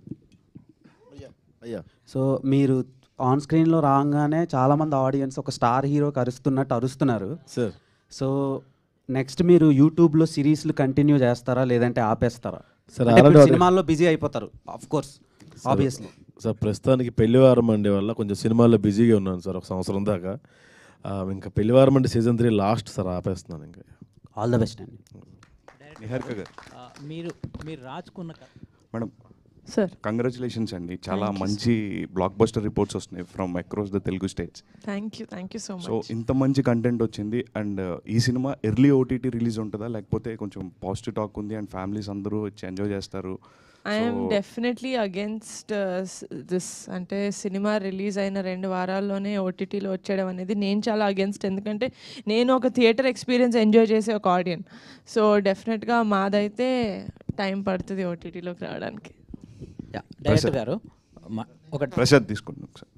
అయ్యా సో మీరు ఆన్ స్క్రీన్లో రాగానే చాలామంది ఆడియన్స్ ఒక స్టార్ హీరోకి అరుస్తున్నట్టు అరుస్తున్నారు సార్ సో నెక్స్ట్ మీరు యూట్యూబ్లో సిరీస్లు కంటిన్యూ చేస్తారా లేదంటే ఆపేస్తారా సార్ అంటే ఇప్పుడు already- సినిమాల్లో బిజీ అయిపోతారు of course sir, obviously sir ప్రస్తుతానికి పెళ్లివారం అండే వల్ల కొంచెం సినిమాల్లో బిజీగా ఉన్నాను సార్ ఒక సంవత్సరం దాకా ఆ, ఇంకా పెళ్లివారం అంటే సీజన్ త్రీ లాస్ట్ సార్ ఆపేస్తున్నాను ఇంకా ఆల్ ద బెస్ట్ అండి నిహారిక గారు ఆ, మీరు మీరు రాసుకున్న క- మేడం సార్ కంగ్రాచులేషన్స్ అండి చాలా Thank you, మంచి బ్లాక్ బస్టర్ రిపోర్ట్స్ వస్తున్నాయి from across the Telugu states thank you thank you so so much ఇంత మంచి కంటెంట్ వచ్చింది అండ్ ఈ సినిమా ఎర్లీ ఓటీటీ రిలీజ్ ఉంటుందా లేకపోతే కొంచెం పాజిటివ్ టాక్ ఉంది అండ్ ఫ్యామిలీస్ అందరూ వచ్చి ఎంజాయ్ చేస్తారు I'm So- definitely against this అంటే సినిమా రిలీజ్ అయిన రెండు వారాల్లోనే ఓటీటీలో వచ్చేయడం అనేది నేను చాలా అగేన్స్ట్ ఎందుకంటే నేను ఒక థియేటర్ ఎక్స్పీరియన్స్ ఎంజాయ్ చేసే ఒక ఆడియన్ సో డెఫినెట్గా మాదైతే టైం పడుతుంది ఓటీటీలోకి రావడానికి డైరెక్టర్ గారు మా- ఒక ప్రసాద్ తీసుకోండి ఒకసారి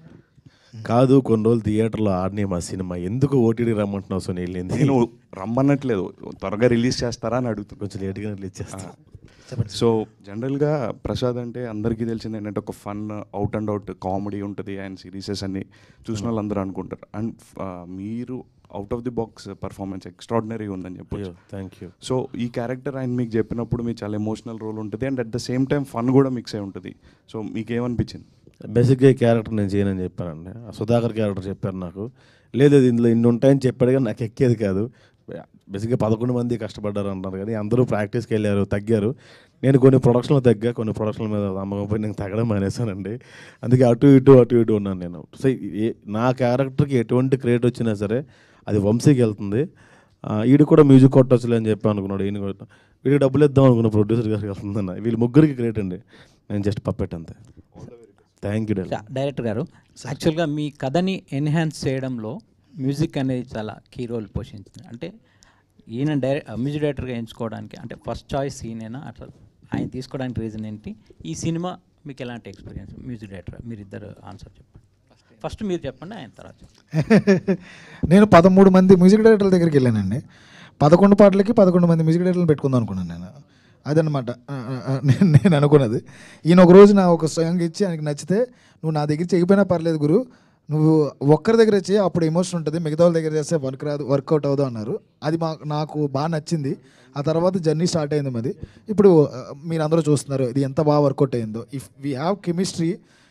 కాదు కొన్ని రోజులు థియేటర్లో ఆడినే మా సినిమా ఎందుకు ఓటీడీ రమ్మంటున్నావు సో వెళ్ళింది నేను రమ్మన్నట్లేదు త్వరగా రిలీజ్ చేస్తారా అని అడుగుతాను కొంచెం లేట్గా రిలీజ్ చేస్తా సో జనరల్గా ప్రసాద్ అంటే అందరికీ తెలిసింది ఏంటంటే ఒక fun out and out comedy ఉంటుంది అండ్ సిరీసెస్ అన్ని చూసిన వాళ్ళు అందరూ అనుకుంటారు అండ్ మీరు out of the box performance extraordinary ఉందని చెప్పొచ్చు థ్యాంక్ యూ సో ఈ క్యారెక్టర్ ఆయన మీకు చెప్పినప్పుడు మీకు చాలా ఎమోషనల్ రోల్ ఉంటుంది and at the same time fun కూడా మిక్స్ అయి ఉంటుంది సో మీకు ఏమనిపించింది బేసిక్గా ఈ క్యారెక్టర్ నేను చేయనని చెప్పానండి ఆ సుధాకర్ క్యారెక్టర్ చెప్పారు నాకు లేదు అది ఇందులో ఇన్ని ఉంటాయని చెప్పాడు కానీ నాకు ఎక్కేది కాదు బేసిక్గా పదకొండు మంది కష్టపడ్డారు అంటారు కానీ అందరూ ప్రాక్టీస్కి వెళ్ళారు తగ్గారు నేను కొన్ని ప్రొడక్షన్లు తగ్గా కొన్ని ప్రొడక్షన్ల మీద నమ్మకం పోయి నేను తగ్గడం మానేశానండి అందుకే అటు ఇటు అటు ఇటు ఉన్నాను నేను సో ఏ- నా క్యారెక్టర్కి ఎటువంటి క్రియేట్ వచ్చినా సరే అది వంశీకి వెళ్తుంది ఆ, ఈడు కూడా మ్యూజిక్ కొట్టొచ్చులే అని చెప్పి అనుకున్నాడు ఈయన కూడా వీడికి డబ్బులు ఇద్దాం అనుకున్న ప్రొడ్యూసర్ గారికి వెళ్తుందన్న వీళ్ళు ముగ్గురికి క్రియేట్ అండి నేను జస్ట్ పప్పెట్ అంతే thank you yeah, director garu యాక్చువల్గా మీ కథని ఎన్హాన్స్ చేయడంలో మ్యూజిక్ అనేది చాలా కీ రోల్ పోషించింది అంటే ఈయన డైరె మ్యూజిక్ డైరెక్టర్గా ఎంచుకోవడానికి అంటే ఫస్ట్ చాయిస్ ఈయనైనా అట్లా ఆయన తీసుకోవడానికి రీజన్ ఏంటి ఈ సినిమా మీకు ఎలాంటి ఎక్స్పీరియన్స్ మ్యూజిక్ డైరెక్టర్ మీరు ఇద్దరు ఆన్సర్ చెప్పండి ఫస్ట్ మీరు చెప్పండి ఆయన తర్వాత చెప్పండి. నేను పదమూడు మంది మ్యూజిక్ డైరెక్టర్ల దగ్గరికి వెళ్ళానండి పదకొండు పాటలకి పదకొండు మంది మ్యూజిక్ డైరెక్టర్లు పెట్టుకుందాం అనుకున్నాను నేను అదనమాట ఆ, ఆ, ఆ, నేను నేను అనుకున్నది ఈయన ఒక రోజు నా ఒక సాంగ్ ఇచ్చి ఆయనకి నచ్చితే నువ్వు నా దగ్గర చేయకపోయినా పర్లేదు గురు నువ్వు ఒక్కరి దగ్గర చేయి అప్పుడు ఎమోషన్ ఉంటుంది మిగతా వాళ్ళ దగ్గర చేస్తే వర్క్ రాదు వర్కౌట్ అవ్వదు అన్నారు అది మా నాకు బాగా నచ్చింది ఆ తర్వాత జర్నీ స్టార్ట్ అయింది మాది ఇప్పుడు ఆ, మీరు అందరూ చూస్తున్నారు ఇది ఎంత బాగా వర్కౌట్ అయిందో ఇఫ్ వీ హ్యావ్ కెమిస్ట్రీ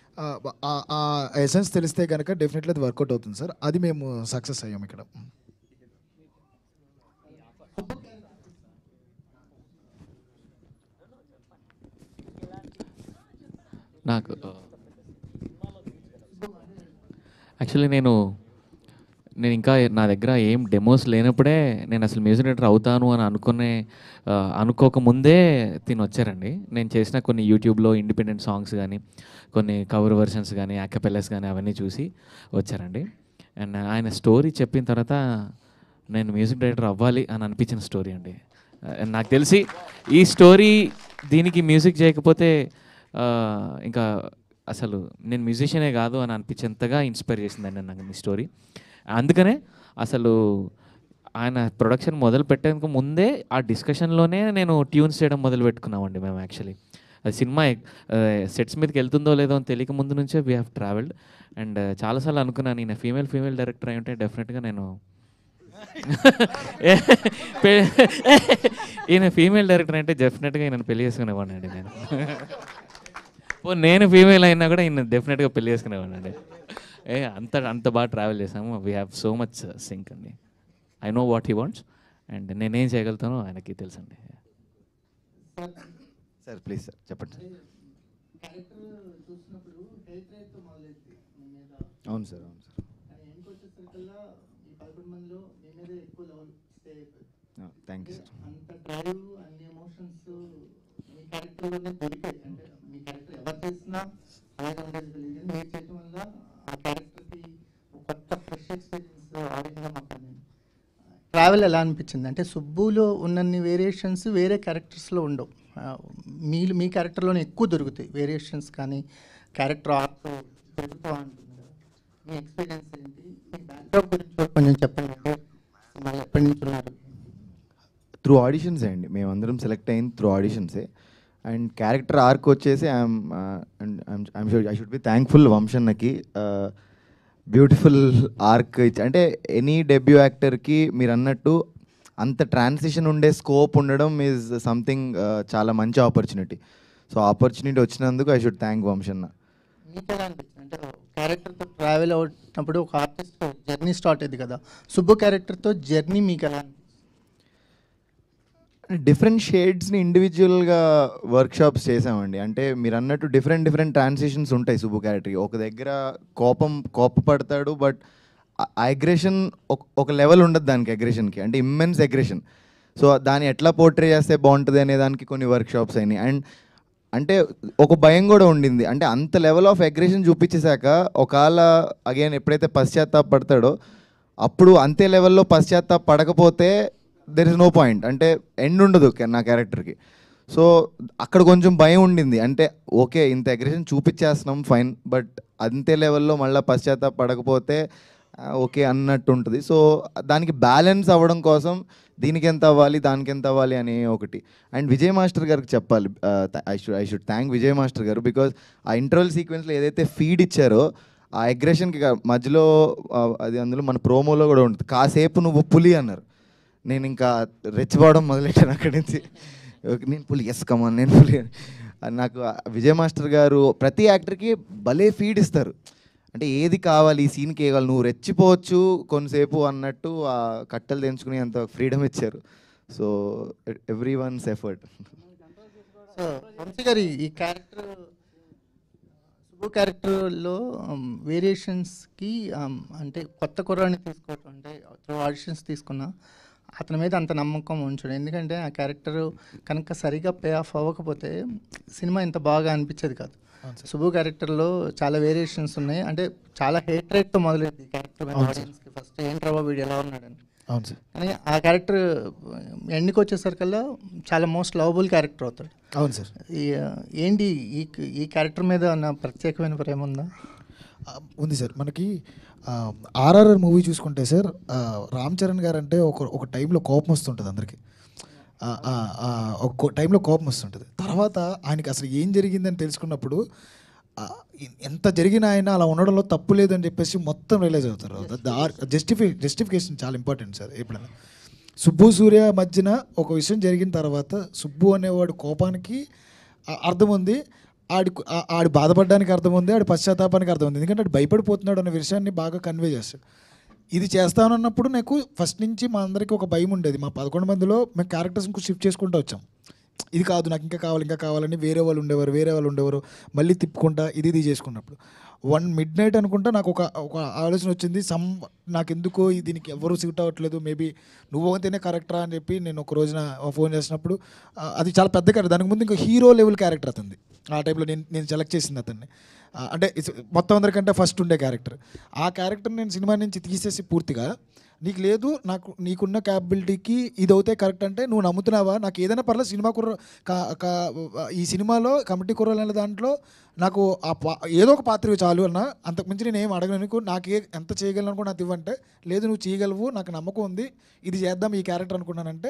ఆ ఎసెన్స్ తెలిస్తే కనుక డెఫినెట్లీ అది వర్కౌట్ అవుతుంది సార్ అది మేము సక్సెస్ అయ్యాం ఇక్కడ నాకు యాక్చువల్లీ నేను నేను ఇంకా నా దగ్గర ఏం డెమోస్ లేనప్పుడే నేను అసలు మ్యూజిక్ డైరెక్టర్ అవుతాను అని అనుకునే ఆ, అనుకోకముందే తిని వచ్చారండి నేను చేసిన కొన్ని యూట్యూబ్లో ఇండిపెండెంట్ సాంగ్స్ కానీ కొన్ని కవర్ వెర్షన్స్ కానీ యాకపెల్లెస్ కానీ అవన్నీ చూసి వచ్చారండి అండ్ ఆయన స్టోరీ చెప్పిన తర్వాత నేను మ్యూజిక్ డైరెక్టర్ అవ్వాలి అని అనిపించిన స్టోరీ అండి ఆ, నాకు తెలిసి ఈ స్టోరీ దీనికి మ్యూజిక్ చేయకపోతే ఆ, ఇంకా అసలు నేను మ్యూజిషియనే కాదు అని అనిపించేంతగా ఇన్స్పైర్ చేసిందండి నాకు మీ స్టోరీ అందుకనే అసలు ఆయన ప్రొడక్షన్ మొదలు పెట్టేందుకు ముందే ఆ డిస్కషన్లోనే నేను ట్యూన్స్ చేయడం మొదలు పెట్టుకున్నామండి మేము యాక్చువల్లీ అది సినిమా సెట్స్ మీదకి వెళ్తుందో లేదో అని తెలియక ముందు నుంచే వీ హ్యావ్ ట్రావెల్డ్ అండ్ చాలాసార్లు అనుకున్నాను నేను ఫీమేల్ ఫీమేల్ డైరెక్టర్ అయి ఉంటే డెఫినెట్గా నేను పె- ఈయన ఫీమేల్ డైరెక్టర్ అంటే డెఫినెట్గా ఈయన పెళ్లి చేసుకునేవాడిని అండి నేను ఓ నేను ఫీమేల్ అయినా కూడా ఈయన డెఫినెట్గా పెళ్లి చేసుకునేవాడిని అండి ఏ అంత అంత బాగా ట్రావెల్ చేసాము we have so much sync అండి I know what he wants and నేనేం చేయగలుగుతానో ఆయనకి తెలుసండి సార్ ప్లీజ్ సార్ చెప్పండి అవును సార్ అవును సార్ థ్యాంక్ యూ సార్ అంత డ్రైవ్ అన్ని ఎమోషన్స్ మీ క్యారెక్టర్లోనే దొరికాయి అంటే మీ క్యారెక్టర్ ఎవరు చేసినా అలాగే ఉండేది తెలియదు మీరు చేయడం వల్ల ఆ క్యారెక్టర్కి కొత్త ఫ్రెష్ ఎక్స్పీరియన్స్ ఆడియన్గా మాకు ట్రావెల్ ఎలా అనిపించింది అంటే సుబ్బులో ఉన్నన్ని వేరియేషన్స్ వేరే క్యారెక్టర్స్లో ఉండవు ఆ, మీ మీ క్యారెక్టర్లోనే ఎక్కువ దొరుకుతాయి వేరియేషన్స్ కానీ క్యారెక్టర్ ఆర్క్ దొరుకుతూ ఉంటుంది కదా. మీ ఎక్స్పీరియన్స్ ఏంటి మీ బ్యాక్డ్రాప్ గురించి కూడా కొంచెం చెప్పండి అంటే మళ్ళీ ఎప్పటి నుంచి ఉన్నారు త్రూ ఆడిషన్సే అండి మేమందరం సెలెక్ట్ అయింది త్రూ ఆడిషన్సే అండ్ క్యారెక్టర్ ఆర్క్ వచ్చేసి I'm I'm should I should be thankful వంశన్నకి బ్యూటిఫుల్ ఆర్క్ ఇచ్చి అంటే ఎనీ డెబ్యూ యాక్టర్కి మీరు అన్నట్టు అంత ట్రాన్సిషన్ ఉండే స్కోప్ ఉండడం ఈజ్ సంథింగ్ చాలా మంచి ఆపర్చునిటీ సో ఆపర్చునిటీ వచ్చినందుకు ఐ షుడ్ థ్యాంక్ వంశన్న మీకు ఎలా అనిపించింది అంటే క్యారెక్టర్తో ట్రావెల్ అవుతున్నప్పుడు ఒక ఆర్టిస్ట్ జర్నీ స్టార్ట్ అయింది కదా సుబ్బు క్యారెక్టర్తో జర్నీ మీకు ఎలా అనిపించింది? డిఫరెంట్ షేడ్స్ని ఇండివిజువల్గా వర్క్షాప్స్ చేసామండి అంటే మీరు అన్నట్టు డిఫరెంట్ డిఫరెంట్ ట్రాన్సిషన్స్ ఉంటాయి సుబ్బు క్యారెక్టర్కి ఒక దగ్గర కోపం కోపపడతాడు బట్ అగ్రెషన్ ఒక లెవెల్ ఉండదు దానికి అగ్రెషన్కి అంటే ఇమ్మెన్స్ అగ్రెషన్ సో దాన్ని ఎట్లా పోర్ట్రే చేస్తే బాగుంటుంది అనే దానికి కొన్ని వర్క్షాప్స్ అయినాయి అండ్ అంటే ఒక భయం కూడా ఉండింది అంటే అంత లెవెల్ ఆఫ్ అగ్రెషన్ చూపించేశాక ఒకవేళ అగైన్ ఎప్పుడైతే పశ్చాత్తాప పడతాడో అప్పుడు అంతే లెవెల్లో పశ్చాత్తాప పడకపోతే దెర్ ఇస్ నో పాయింట్ అంటే ఎండ్ ఉండదు క- నా క్యారెక్టర్కి సో అక్కడ కొంచెం భయం ఉండింది అంటే ఓకే ఇంత అగ్రెషన్ చూపించేస్తున్నాం ఫైన్ బట్ అంతే లెవెల్లో మళ్ళీ పశ్చాత్తాప పడకపోతే ఆ, ఓకే అన్నట్టు ఉంటుంది సో దానికి బ్యాలెన్స్ అవ్వడం కోసం దీనికి ఎంత అవ్వాలి దానికి ఎంత అవ్వాలి అని ఒకటి అండ్ విజయ్ మాస్టర్ గారికి చెప్పాలి I should I should thank Vijay master garu because ఆ ఇంటర్వల్ సీక్వెన్స్లో ఏదైతే ఫీడ్ ఇచ్చారో ఆ అగ్రెషన్కి మధ్యలో ఆ, అది అందులో మన ప్రోమోలో కూడా ఉంటుంది కాసేపు నువ్వు పులి అన్నారు నేను ఇంకా రెచ్చిపోవడం మొదలెట్టాను అక్కడి నుంచి ఓకే, నేను పులి ఎస్ కమాన్ నేను పులి అని. అది నాకు ఆ విజయ్ మాస్టర్ గారు ప్రతి యాక్టర్కి భలే ఫీడ్ ఇస్తారు అంటే ఏది కావాలి ఈ సీన్కి ఏ కావాలి నువ్వు రెచ్చిపోవచ్చు కొంతసేపు అన్నట్టు ఆ కట్టలు తెంచుకునే అంత ఫ్రీడమ్ ఇచ్చారు so every one's effort so Vamshi గారి ఈ క్యారెక్టర్ సుబ్బు క్యారెక్టర్లో వేరియేషన్స్కి అంటే కొత్త కుర్రాన్ని తీసుకోవటం అంటే త్రూ ఆడిషన్స్ తీసుకున్నా అతని మీద అంత నమ్మకం ఉంచడం ఎందుకంటే ఆ క్యారెక్టర్ కనుక సరిగా పే ఆఫ్ అవ్వకపోతే సినిమా ఇంత బాగా అనిపించేది కాదు సుబ్బు క్యారెక్టర్లో చాలా వేరియేషన్స్ ఉన్నాయి అంటే చాలా హేట్ రేట్తో మొదలైంది ఈ క్యారెక్టర్ అవును సార్. ఆడియన్స్కి ఫస్ట్ ఏంట్రా వీడు ఎలా ఉన్నాడని అవును సార్. కానీ ఆ క్యారెక్టర్ ఎండ్కి వచ్చేసరికల్లా చాలా మోస్ట్ లవబుల్ క్యారెక్టర్ అవుతాడు అవును సార్. ఈ ఏంటి ఈ ఈ క్యారెక్టర్ మీద నా ప్రత్యేకమైన ప్రేమ ఉందా ఉంది సార్ మనకి ఆర్ఆర్ఆర్ మూవీ చూసుకుంటే సార్ ఆ, రామ్ చరణ్ గారు అంటే ఒక ఒక టైంలో కోపం వస్తుంటుంది అందరికీ ఆ, ఆ, ఆ, ఒక కో- టైంలో కోపం వస్తుంటుంది తర్వాత ఆయనకి అసలు ఏం జరిగిందని తెలుసుకున్నప్పుడు ఆ, ఎ- ఎంత జరిగినా ఆయన అలా ఉండడంలో తప్పు లేదని చెప్పేసి మొత్తం రియలైజ్ అవుతారు జస్టిఫై జస్టిఫికేషన్ చాలా ఇంపార్టెంట్ సార్ ఎప్పుడైనా సుబ్బు సూర్య మధ్యన ఒక విషయం జరిగిన తర్వాత సుబ్బు అనేవాడు కోపానికి ఆ- అర్థం ఉంది ఆడి ఆ- ఆడి బాధపడడానికి అర్థం ఉంది ఆడి పశ్చాత్తాపానికి అర్థం ఉంది ఎందుకంటే ఆడు భయపడిపోతున్నాడు అనే విషయాన్ని బాగా కన్వే చేస్తాడు ఇది చేస్తానన్నప్పుడు నాకు ఫస్ట్ నుంచి మా అందరికీ ఒక భయం ఉండేది మా పదకొండు మందిలో మేము క్యారెక్టర్స్ ఇంకో షిఫ్ట్ చేసుకుంటూ వచ్చాం ఇది కాదు నాకు ఇంకా కావాలి ఇంకా కావాలని వేరే వాళ్ళు ఉండేవారు వేరే వాళ్ళు ఉండేవారు మళ్ళీ తిప్పుకుంటా ఇది ఇది చేసుకున్నప్పుడు వన్ మిడ్ నైట్ అనుకుంటా నాకు ఒక ఒక ఆలోచన వచ్చింది సమ్ నాకు ఎందుకో ఈ దీనికి ఎవరు సూట్ అవ్వట్లేదు మేబీ నువ్వు అయితేనే కరెక్టరా అని చెప్పి నేను ఒక రోజున ఫోన్ చేసినప్పుడు ఆ, అది చాలా పెద్ద క్యారెక్టర్ దానికి ముందు ఇంకా హీరో లెవెల్ క్యారెక్టర్ అతనిది ఆ టైంలో నేను నేను సెలెక్ట్ చేసింది అతన్ని ఆ, అంటే it's- మొత్తం అందరికంటే ఫస్ట్ ఉండే క్యారెక్టర్ ఆ క్యారెక్టర్ నేను సినిమా నుంచి తీసేసి పూర్తిగా నీకు లేదు నాకు నీకున్న క్యాపబిలిటీకి ఇది అవుతే కరెక్ట్ అంటే నువ్వు నమ్ముతున్నావా నాకు ఏదైనా పర్లేదు సినిమా కుర్ర కా- కా- ఈ సినిమాలో కమిటీ కుర్రలు అనే దాంట్లో నాకు ఆ పా ఏదో ఒక పాత్ర చాలు అన్న అంతకుమించి నేను ఏం అడగను నీకు నాకు ఏ ఎంత చేయగలను అనుకో నాకు ఇవ్వంటే లేదు నువ్వు చేయగలవు నాకు నమ్మకం ఉంది ఇది చేద్దాం ఈ క్యారెక్టర్ అనుకున్నానంటే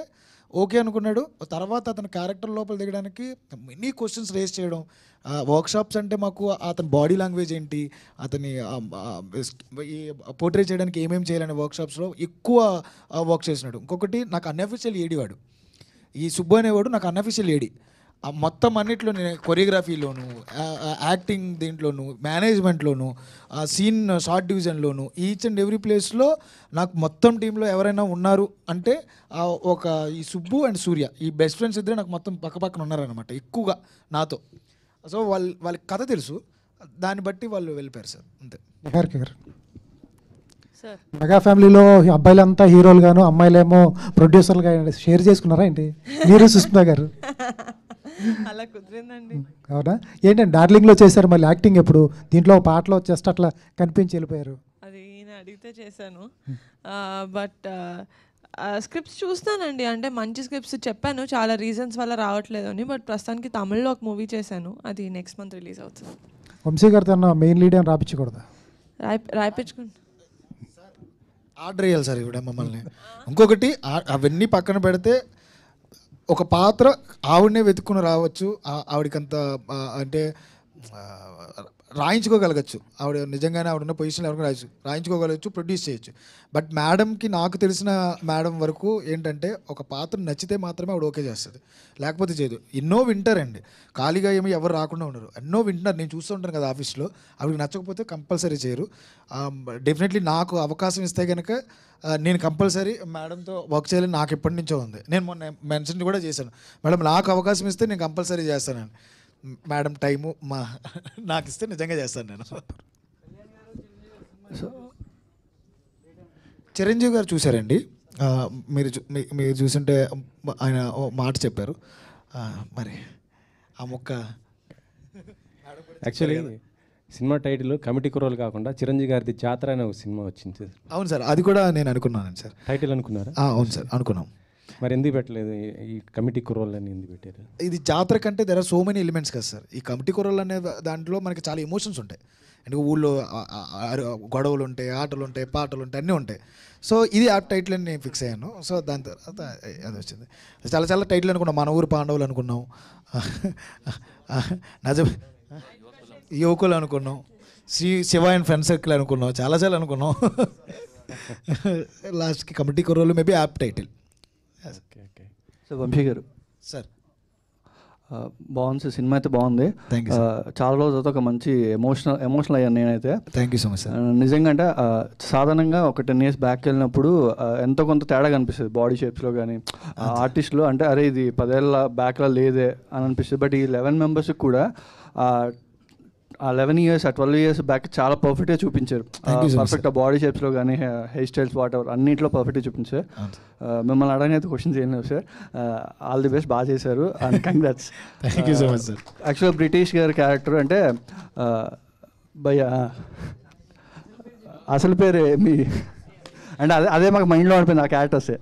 ఓకే అనుకున్నాడు తర్వాత అతని క్యారెక్టర్ లోపల దిగడానికి మెనీ క్వశ్చన్స్ రేస్ చేయడం వర్క్షాప్స్ అంటే మాకు అతని బాడీ లాంగ్వేజ్ ఏంటి అతని పోర్ట్రే చేయడానికి ఏమేమి చేయాలనే వర్క్షాప్స్లో ఎక్కువ వర్క్ చేసినాడు ఇంకొకటి నాకు అన్అఫిషియల్ ఏడి వాడు ఈ సుబ్బు అనేవాడు నాకు అన్అఫిషియల్ ఏడి ఆ మొత్తం అన్నిట్లో నేను కొరియోగ్రఫీలోను యాక్టింగ్ దీంట్లోను మేనేజ్మెంట్లోను ఆ సీన్ షార్ట్ డివిజన్లోను ఈచ్ అండ్ ఎవ్రీ ప్లేస్లో నాకు మొత్తం టీంలో ఎవరైనా ఉన్నారు అంటే ఆ ఒక ఈ సుబ్బు అండ్ సూర్య ఈ బెస్ట్ ఫ్రెండ్స్ ఇద్దరే నాకు మొత్తం పక్క పక్కన ఉన్నారనమాట ఎక్కువగా నాతో సో వాళ్ళు వాళ్ళకి కథ తెలుసు దాన్ని బట్టి వాళ్ళు వెళ్ళిపోయారు సార్ అంతే నిహారిక గారు సార్ మెగా ఫ్యామిలీలో ఈ అబ్బాయిలంతా హీరోలు గాను అమ్మాయిలేమో ప్రొడ్యూసర్లుగా షేర్ చేసుకున్నారా ఏంటి మీరు సుష్మా గారు అలా కుదిరిందండి అవునా ఏంటంటే డార్లింగ్లో చేశారు మళ్ళీ యాక్టింగ్ ఎప్పుడు దీంట్లో ఒక పాటలో జస్ట్ అట్లా కనిపించి వెళ్ళిపోయారు అది ఈయన అడిగితే చేశాను బట్ స్క్రిప్ట్స్ చూస్తానండి అంటే మంచి స్క్రిప్ట్స్ చెప్పాను చాలా రీజన్స్ వల్ల రావట్లేదు అని బట్ ప్రస్తుతానికి తమిళ్లో ఒక మూవీ చేశాను అది నెక్స్ట్ మంత్ రిలీజ్ అవుతుంది వంశీ గారితో అన్న మెయిన్ లీడ్ అని రాపించకూడదా రాయి రాయిపించుకుంటా ఆర్డర్ చేయాలి సార్ ఇవిడ మమ్మల్ని ఇంకొకటి ఆ- అవన్నీ పక్కన పెడితే ఒక పాత్ర ఆవిడనే వెతుక్కుని రావచ్చు ఆ- ఆవిడకంత ఆ, అంటే ఆ, రాయించుకోగలగచ్చు ఆవిడ నిజంగానే ఆవిడ ఉన్న పొజిషన్లో ఎవరికి రాయచ్చు రాయించుకోగలగచ్చు ప్రొడ్యూస్ చేయొచ్చు బట్ మేడంకి నాకు తెలిసిన మేడం వరకు ఏంటంటే ఒక పాత్ర నచ్చితే మాత్రమే ఆవిడ ఓకే చేస్తుంది లేకపోతే చేయదు ఎన్నో వింటారండి ఖాళీగా ఏమి ఎవరు రాకుండా ఉండరు ఎన్నో వింటున్నారు నేను చూస్తూ ఉంటాను కదా ఆఫీస్లో ఆవిడకి నచ్చకపోతే కంపల్సరీ చేయరు డెఫినెట్లీ నాకు అవకాశం ఇస్తే కనుక ఆ, నేను కంపల్సరీ మేడంతో వర్క్ చేయాలని నాకు ఎప్పటి నుంచో ఉంది నేను మొన్న మెన్షన్ కూడా చేశాను మేడం నాకు అవకాశం ఇస్తే నేను కంపల్సరీ చేస్తానని మేడం టైము మా నాకు ఇస్తే నిజంగా చేస్తాను నేను చిరంజీవి గారు చూసారండి ఆ, మీరు చూ- మీ- మీరు చూసుంటే ఆయన ఓ మాట చెప్పారు ఆ, మరి ఆ మొక్క actually cinema title committee Kurrollu కాకుండా చిరంజీవి గారిది జాతర అనే ఒక సినిమా వచ్చింది సార్ అవును సార్ అది కూడా నేను అనుకున్నాను సార్ టైటిల్ అనుకున్నారా ఆ, అవును సార్ అనుకున్నాం మరి ఎందుకు పెట్టలేదు ఈ- ఈ కమిటీ కుర్రోలు అని ఎందుకు పెట్టారు ఇది జాతర కంటే there are so many elements కదా సార్ ఈ కమిటీ కూరలు అనే దాంట్లో మనకి చాలా ఎమోషన్స్ ఉంటాయి అంటే ఊళ్ళో ఆ- ఆ- ఆ- గొడవలు ఉంటాయి ఆటలు ఉంటాయి పాటలు ఉంటాయి అన్నీ ఉంటాయి సో ఇది ఆ టైటిల్ అని నేను ఫిక్స్ అయ్యాను సో దాని తర్వాత అది వచ్చింది చాలా చాలా టైటిల్ అనుకున్నాం మన ఊరు పాండవులు అనుకున్నాం నజ యువకులు అనుకున్నాం Sri Shiva and friend circle అనుకున్నాం చాలా చాలా అనుకున్నాం లాస్ట్కి committee Kurrollu maybe apt title so Vamshi garu sir ఆ, బాగుంది సార్ సినిమా అయితే బాగుంది Thank you, ఆ, sir. చాలా రోజులతో ఒక మంచి ఎమోషనల్ ఎమోషనల్ అయ్యాను నేనైతే Thank you so much, sir. ఆ, నిజంగా అంటే ఆ, సాధారణంగా ఒక టెన్ ఇయర్స్ బ్యాక్ వెళ్ళినప్పుడు ఆ, ఎంతో కొంత తేడా కనిపిస్తుంది బాడీ షేప్స్లో కానీ ఆర్టిస్ట్లో అంటే అరే ఇది పదేళ్ళ బ్యాక్లో లేదే అని అనిపిస్తుంది బట్ ఈ లెవెన్ మెంబర్స్కి కూడా ఆ, ఆ లెవెన్ ఇయర్స్ ఆ ట్వెల్వ్ ఇయర్స్ బ్యాక్ చాలా పర్ఫెక్ట్గా చూపించారు Thank you so much, perfect body షేప్స్లో కానీ హెయిర్ స్టైల్స్ వాట్ ఎవర్ అన్నింటిలో పర్ఫెక్ట్గా చూపించారు ఆ, మిమ్మల్ని అడగనైతే క్వశ్చన్స్ ఏం లేవు సార్ ఆల్ ది బెస్ట్ బాగా చేశారు and congrats Thank you so much, sir. యాక్చువల్గా బ్రిటిష్ గారి క్యారెక్టర్ అంటే ఆ, భయ్యా అసలు పేరు మీ అంటే అదే అదే మాకు మైండ్లో అనిపోయింది ఆ క్యారెక్టర్సే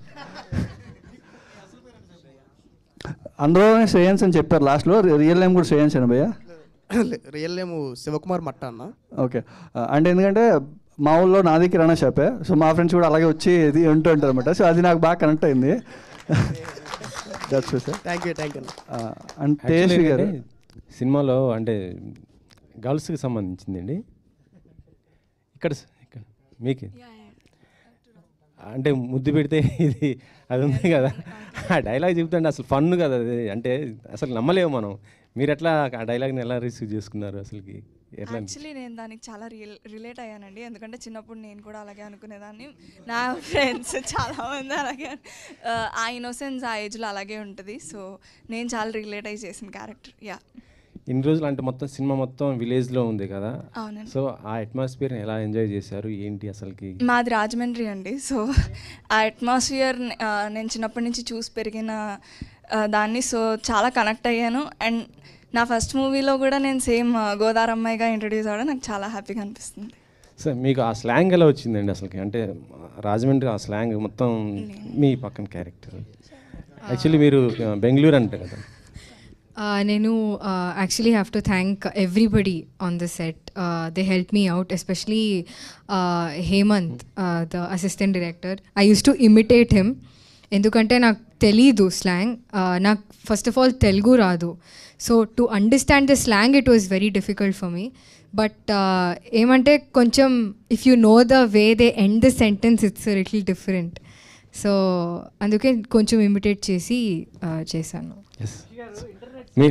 అందులోనే శ్రేయన్స్ అని చెప్పారు లాస్ట్లో రియల్ నేమ్ కూడా శ్రేయన్స్ అని భయ్యా రియల్ నేమ్ శివకుమార్ మట్ట అన్న ఓకే అంటే ఎందుకంటే మా ఊళ్ళో నాది కిరాణా షాపే సో మా ఫ్రెండ్స్ కూడా అలాగే వచ్చి ఇది ఉంటూ ఉంటారు అనమాట సో అది నాకు బాగా కనెక్ట్ అయింది that's sir thank you thank you and Actually Tejaswi garu ఏంటంటే, సినిమాలో అంటే గర్ల్స్కి సంబంధించిందండి ఇక్కడ ఇక్కడ మీకు అంటే ముద్దు పెడితే ఇది అది ఉంది కదా ఆ డైలాగ్ చెప్తుంటే అసలు ఫన్ కదా అది అంటే అసలు నమ్మలేము మనం మీరు ఎట్లా ఆ డైలాగ్ని ఎలా రిసీవ్ చేసుకున్నారు అసలుకి ఎట్లా యాక్చువల్లీ నేను దానికి చాలా రియల్ రిలేట్ అయ్యానండి ఎందుకంటే చిన్నప్పుడు నేను కూడా అలాగే అనుకునేదాన్ని నా ఫ్రెండ్స్ చాలామంది అలాగే అను- ఆ, ఆ ఇన్నోసెన్స్ ఆ ఏజ్లో అలాగే ఉంటుంది సో నేను చాలా రిలేట్ అయ్యి చేసిన క్యారెక్టర్ యా ఇన్ని రోజులు అంటే మొత్తం సినిమా మొత్తం విలేజ్లో ఉంది కదా అవునండి. సో ఆ అట్మాస్ఫియర్ని ఎలా ఎంజాయ్ చేశారు ఏంటి అసలుకి మాది రాజమండ్రి అండి సో ఆ అట్మాస్ఫియర్ నేను చిన్నప్పటి నుంచి చూసి పెరిగిన ఆ, దాన్ని సో చాలా కనెక్ట్ అయ్యాను అండ్ నా ఫస్ట్ మూవీలో కూడా నేను సేమ్ గోదారమ్మాయిగా ఇంట్రడ్యూస్ అవ్వడం నాకు చాలా హ్యాపీగా అనిపిస్తుంది సార్ మీకు ఆ స్లాంగ్ ఎలా వచ్చిందండి అసలుకి అంటే రాజమండ్రి ఆ స్లాంగ్ మొత్తం మీ పక్కన క్యారెక్టర్ యాక్చువల్లీ మీరు ఆ, బెంగళూరు అంట కదా Uh, నేను actually have to thank everybody on the set they help me out especially Hemant the assistant director I use to imitate him ఎందుకంటే నాకు తెలీదు స్లాంగ్ నాకు ఫస్ట్ ఆఫ్ ఆల్ తెలుగు రాదు so to understand the slang it was very difficult for me but ఏమంటే కొంచెం if you know the way they end the sentence it's little different so అందుకే కొంచెం imitate చేసి uh, చేశాను మీ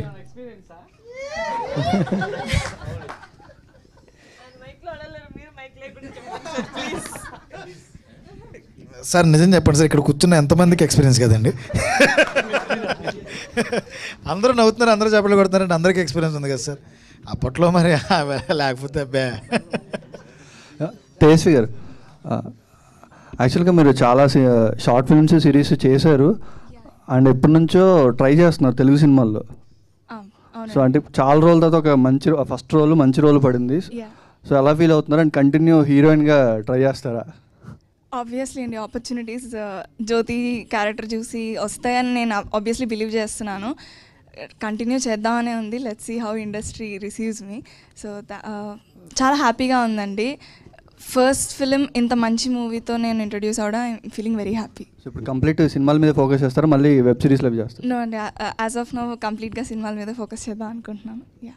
sir నిజం చెప్పండి sir ఇక్కడ కూర్చున్న ఎంతమందికి ఎక్స్పీరియన్స్ కదండి అందరూ నవ్వుతున్నారు అందరూ చెప్పలు కొడుతున్నారంటే అందరికీ ఎక్స్పీరియన్స్ ఉంది కదా సార్ అప్పట్లో మరి లేకపోతే అబ్బే తేజస్వి గారు యాక్చువల్గా మీరు చాలా షార్ట్ ఫిల్మ్స్ సిరీస్ చేశారు అండ్ ఎప్పటి నుంచో ట్రై చేస్తున్నారు తెలుగు సినిమాల్లో సో అంటే చాలా రోజుల తర్వాత ఒక మంచి ఫస్ట్ రోల్ మంచి రోల్ పడింది Yeah. సో ఎలా ఫీల్ అవుతున్నారు అండ్ కంటిన్యూ హీరోయిన్గా ట్రై చేస్తారా ఆబ్వియస్లీ అండి ఆపర్చునిటీస్ జ్యోతి క్యారెక్టర్ చూసి వస్తాయని నేను ఆబ్వియస్లీ బిలీవ్ చేస్తున్నాను కంటిన్యూ చేద్దామనే ఉంది let's see how industry receives me so చాలా హ్యాపీగా ఉందండి ఫస్ట్ ఫిలిం ఇంత మంచి మూవీతో నేను ఇంట్రడ్యూస్ అవడం ఫీలింగ్ వెరీ హ్యాపీ సో ఇప్పుడు కంప్లీట్ సినిమాల మీద ఫోకస్ చేస్తారా మళ్ళీ వెబ్ సిరీస్లో అవి చేస్తారు నో అండి యాజ్ ఆఫ్ నో కంప్లీట్గా సినిమాల మీద ఫోకస్ చేద్దాం అనుకుంటున్నాను యా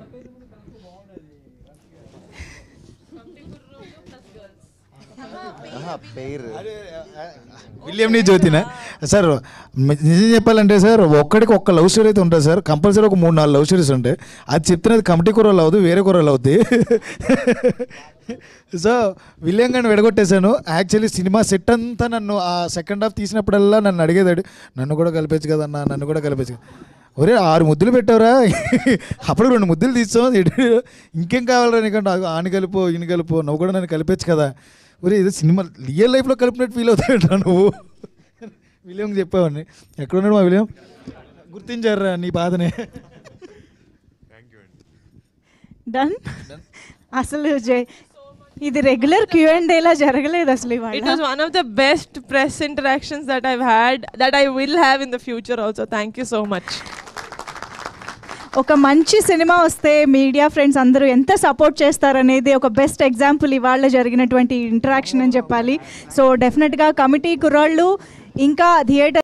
పేరు విలియం నీ జ్యోతినా సార్ మి- నిజం చెప్పాలంటే సార్ ఒక్కడికి ఒక్క లవ్ స్టోరీ అయితే ఉంటుంది సార్ కంపల్సరీ ఒక మూడు నాలుగు లవ్ స్టోరీస్ ఉంటాయి అది చెప్తున్నది కమిటీ కూరలు అవ్వదు వేరే కూరలు అవుతాయి సో విలియం గారిని విడగొట్టేశాను యాక్చువల్లీ సినిమా సెట్ అంతా నన్ను ఆ సెకండ్ హాఫ్ తీసినప్పుడల్లా నన్ను అడిగేదాడు నన్ను కూడా కలిపేచ్చు కదన్నా నన్ను కూడా కలిపేచ్చు ఒరే ఆరు ముద్దులు పెట్టావురా అప్పుడు రెండు ముద్దులు తీసాం ఇంకేం కావాలరా నీకంటే అగో ఆని కలుపు ఈయన కలుపు నువ్వు కూడా నన్ను కలిపేచ్చు కదా ఒరే ఇది సినిమా రియల్ లైఫ్లో కలిపినట్టు ఫీల్ అవుతాడు నువ్వు విలియం చెప్పావని ఎక్కడున్నాడు మా విలియం గుర్తించారా నీ బాధనే డన్ అసలు జై- ఇది రెగ్యులర్ క్యూ అండ్ ఏలా జరగలేదు అసలు It was ఇవాళ one of the best press interactions that I've had, that I will have in the future also. Thank you so much. ఒక మంచి సినిమా వస్తే మీడియా ఫ్రెండ్స్ అందరూ ఎంత సపోర్ట్ చేస్తారనేది ఒక బెస్ట్ ఎగ్జాంపుల్ ఇవాళ జరిగినటువంటి ఇంటరాక్షన్ అని చెప్పాలి సో డెఫినెట్గా కమిటీ కుర్రాళ్ళు ఇంకా థియేటర్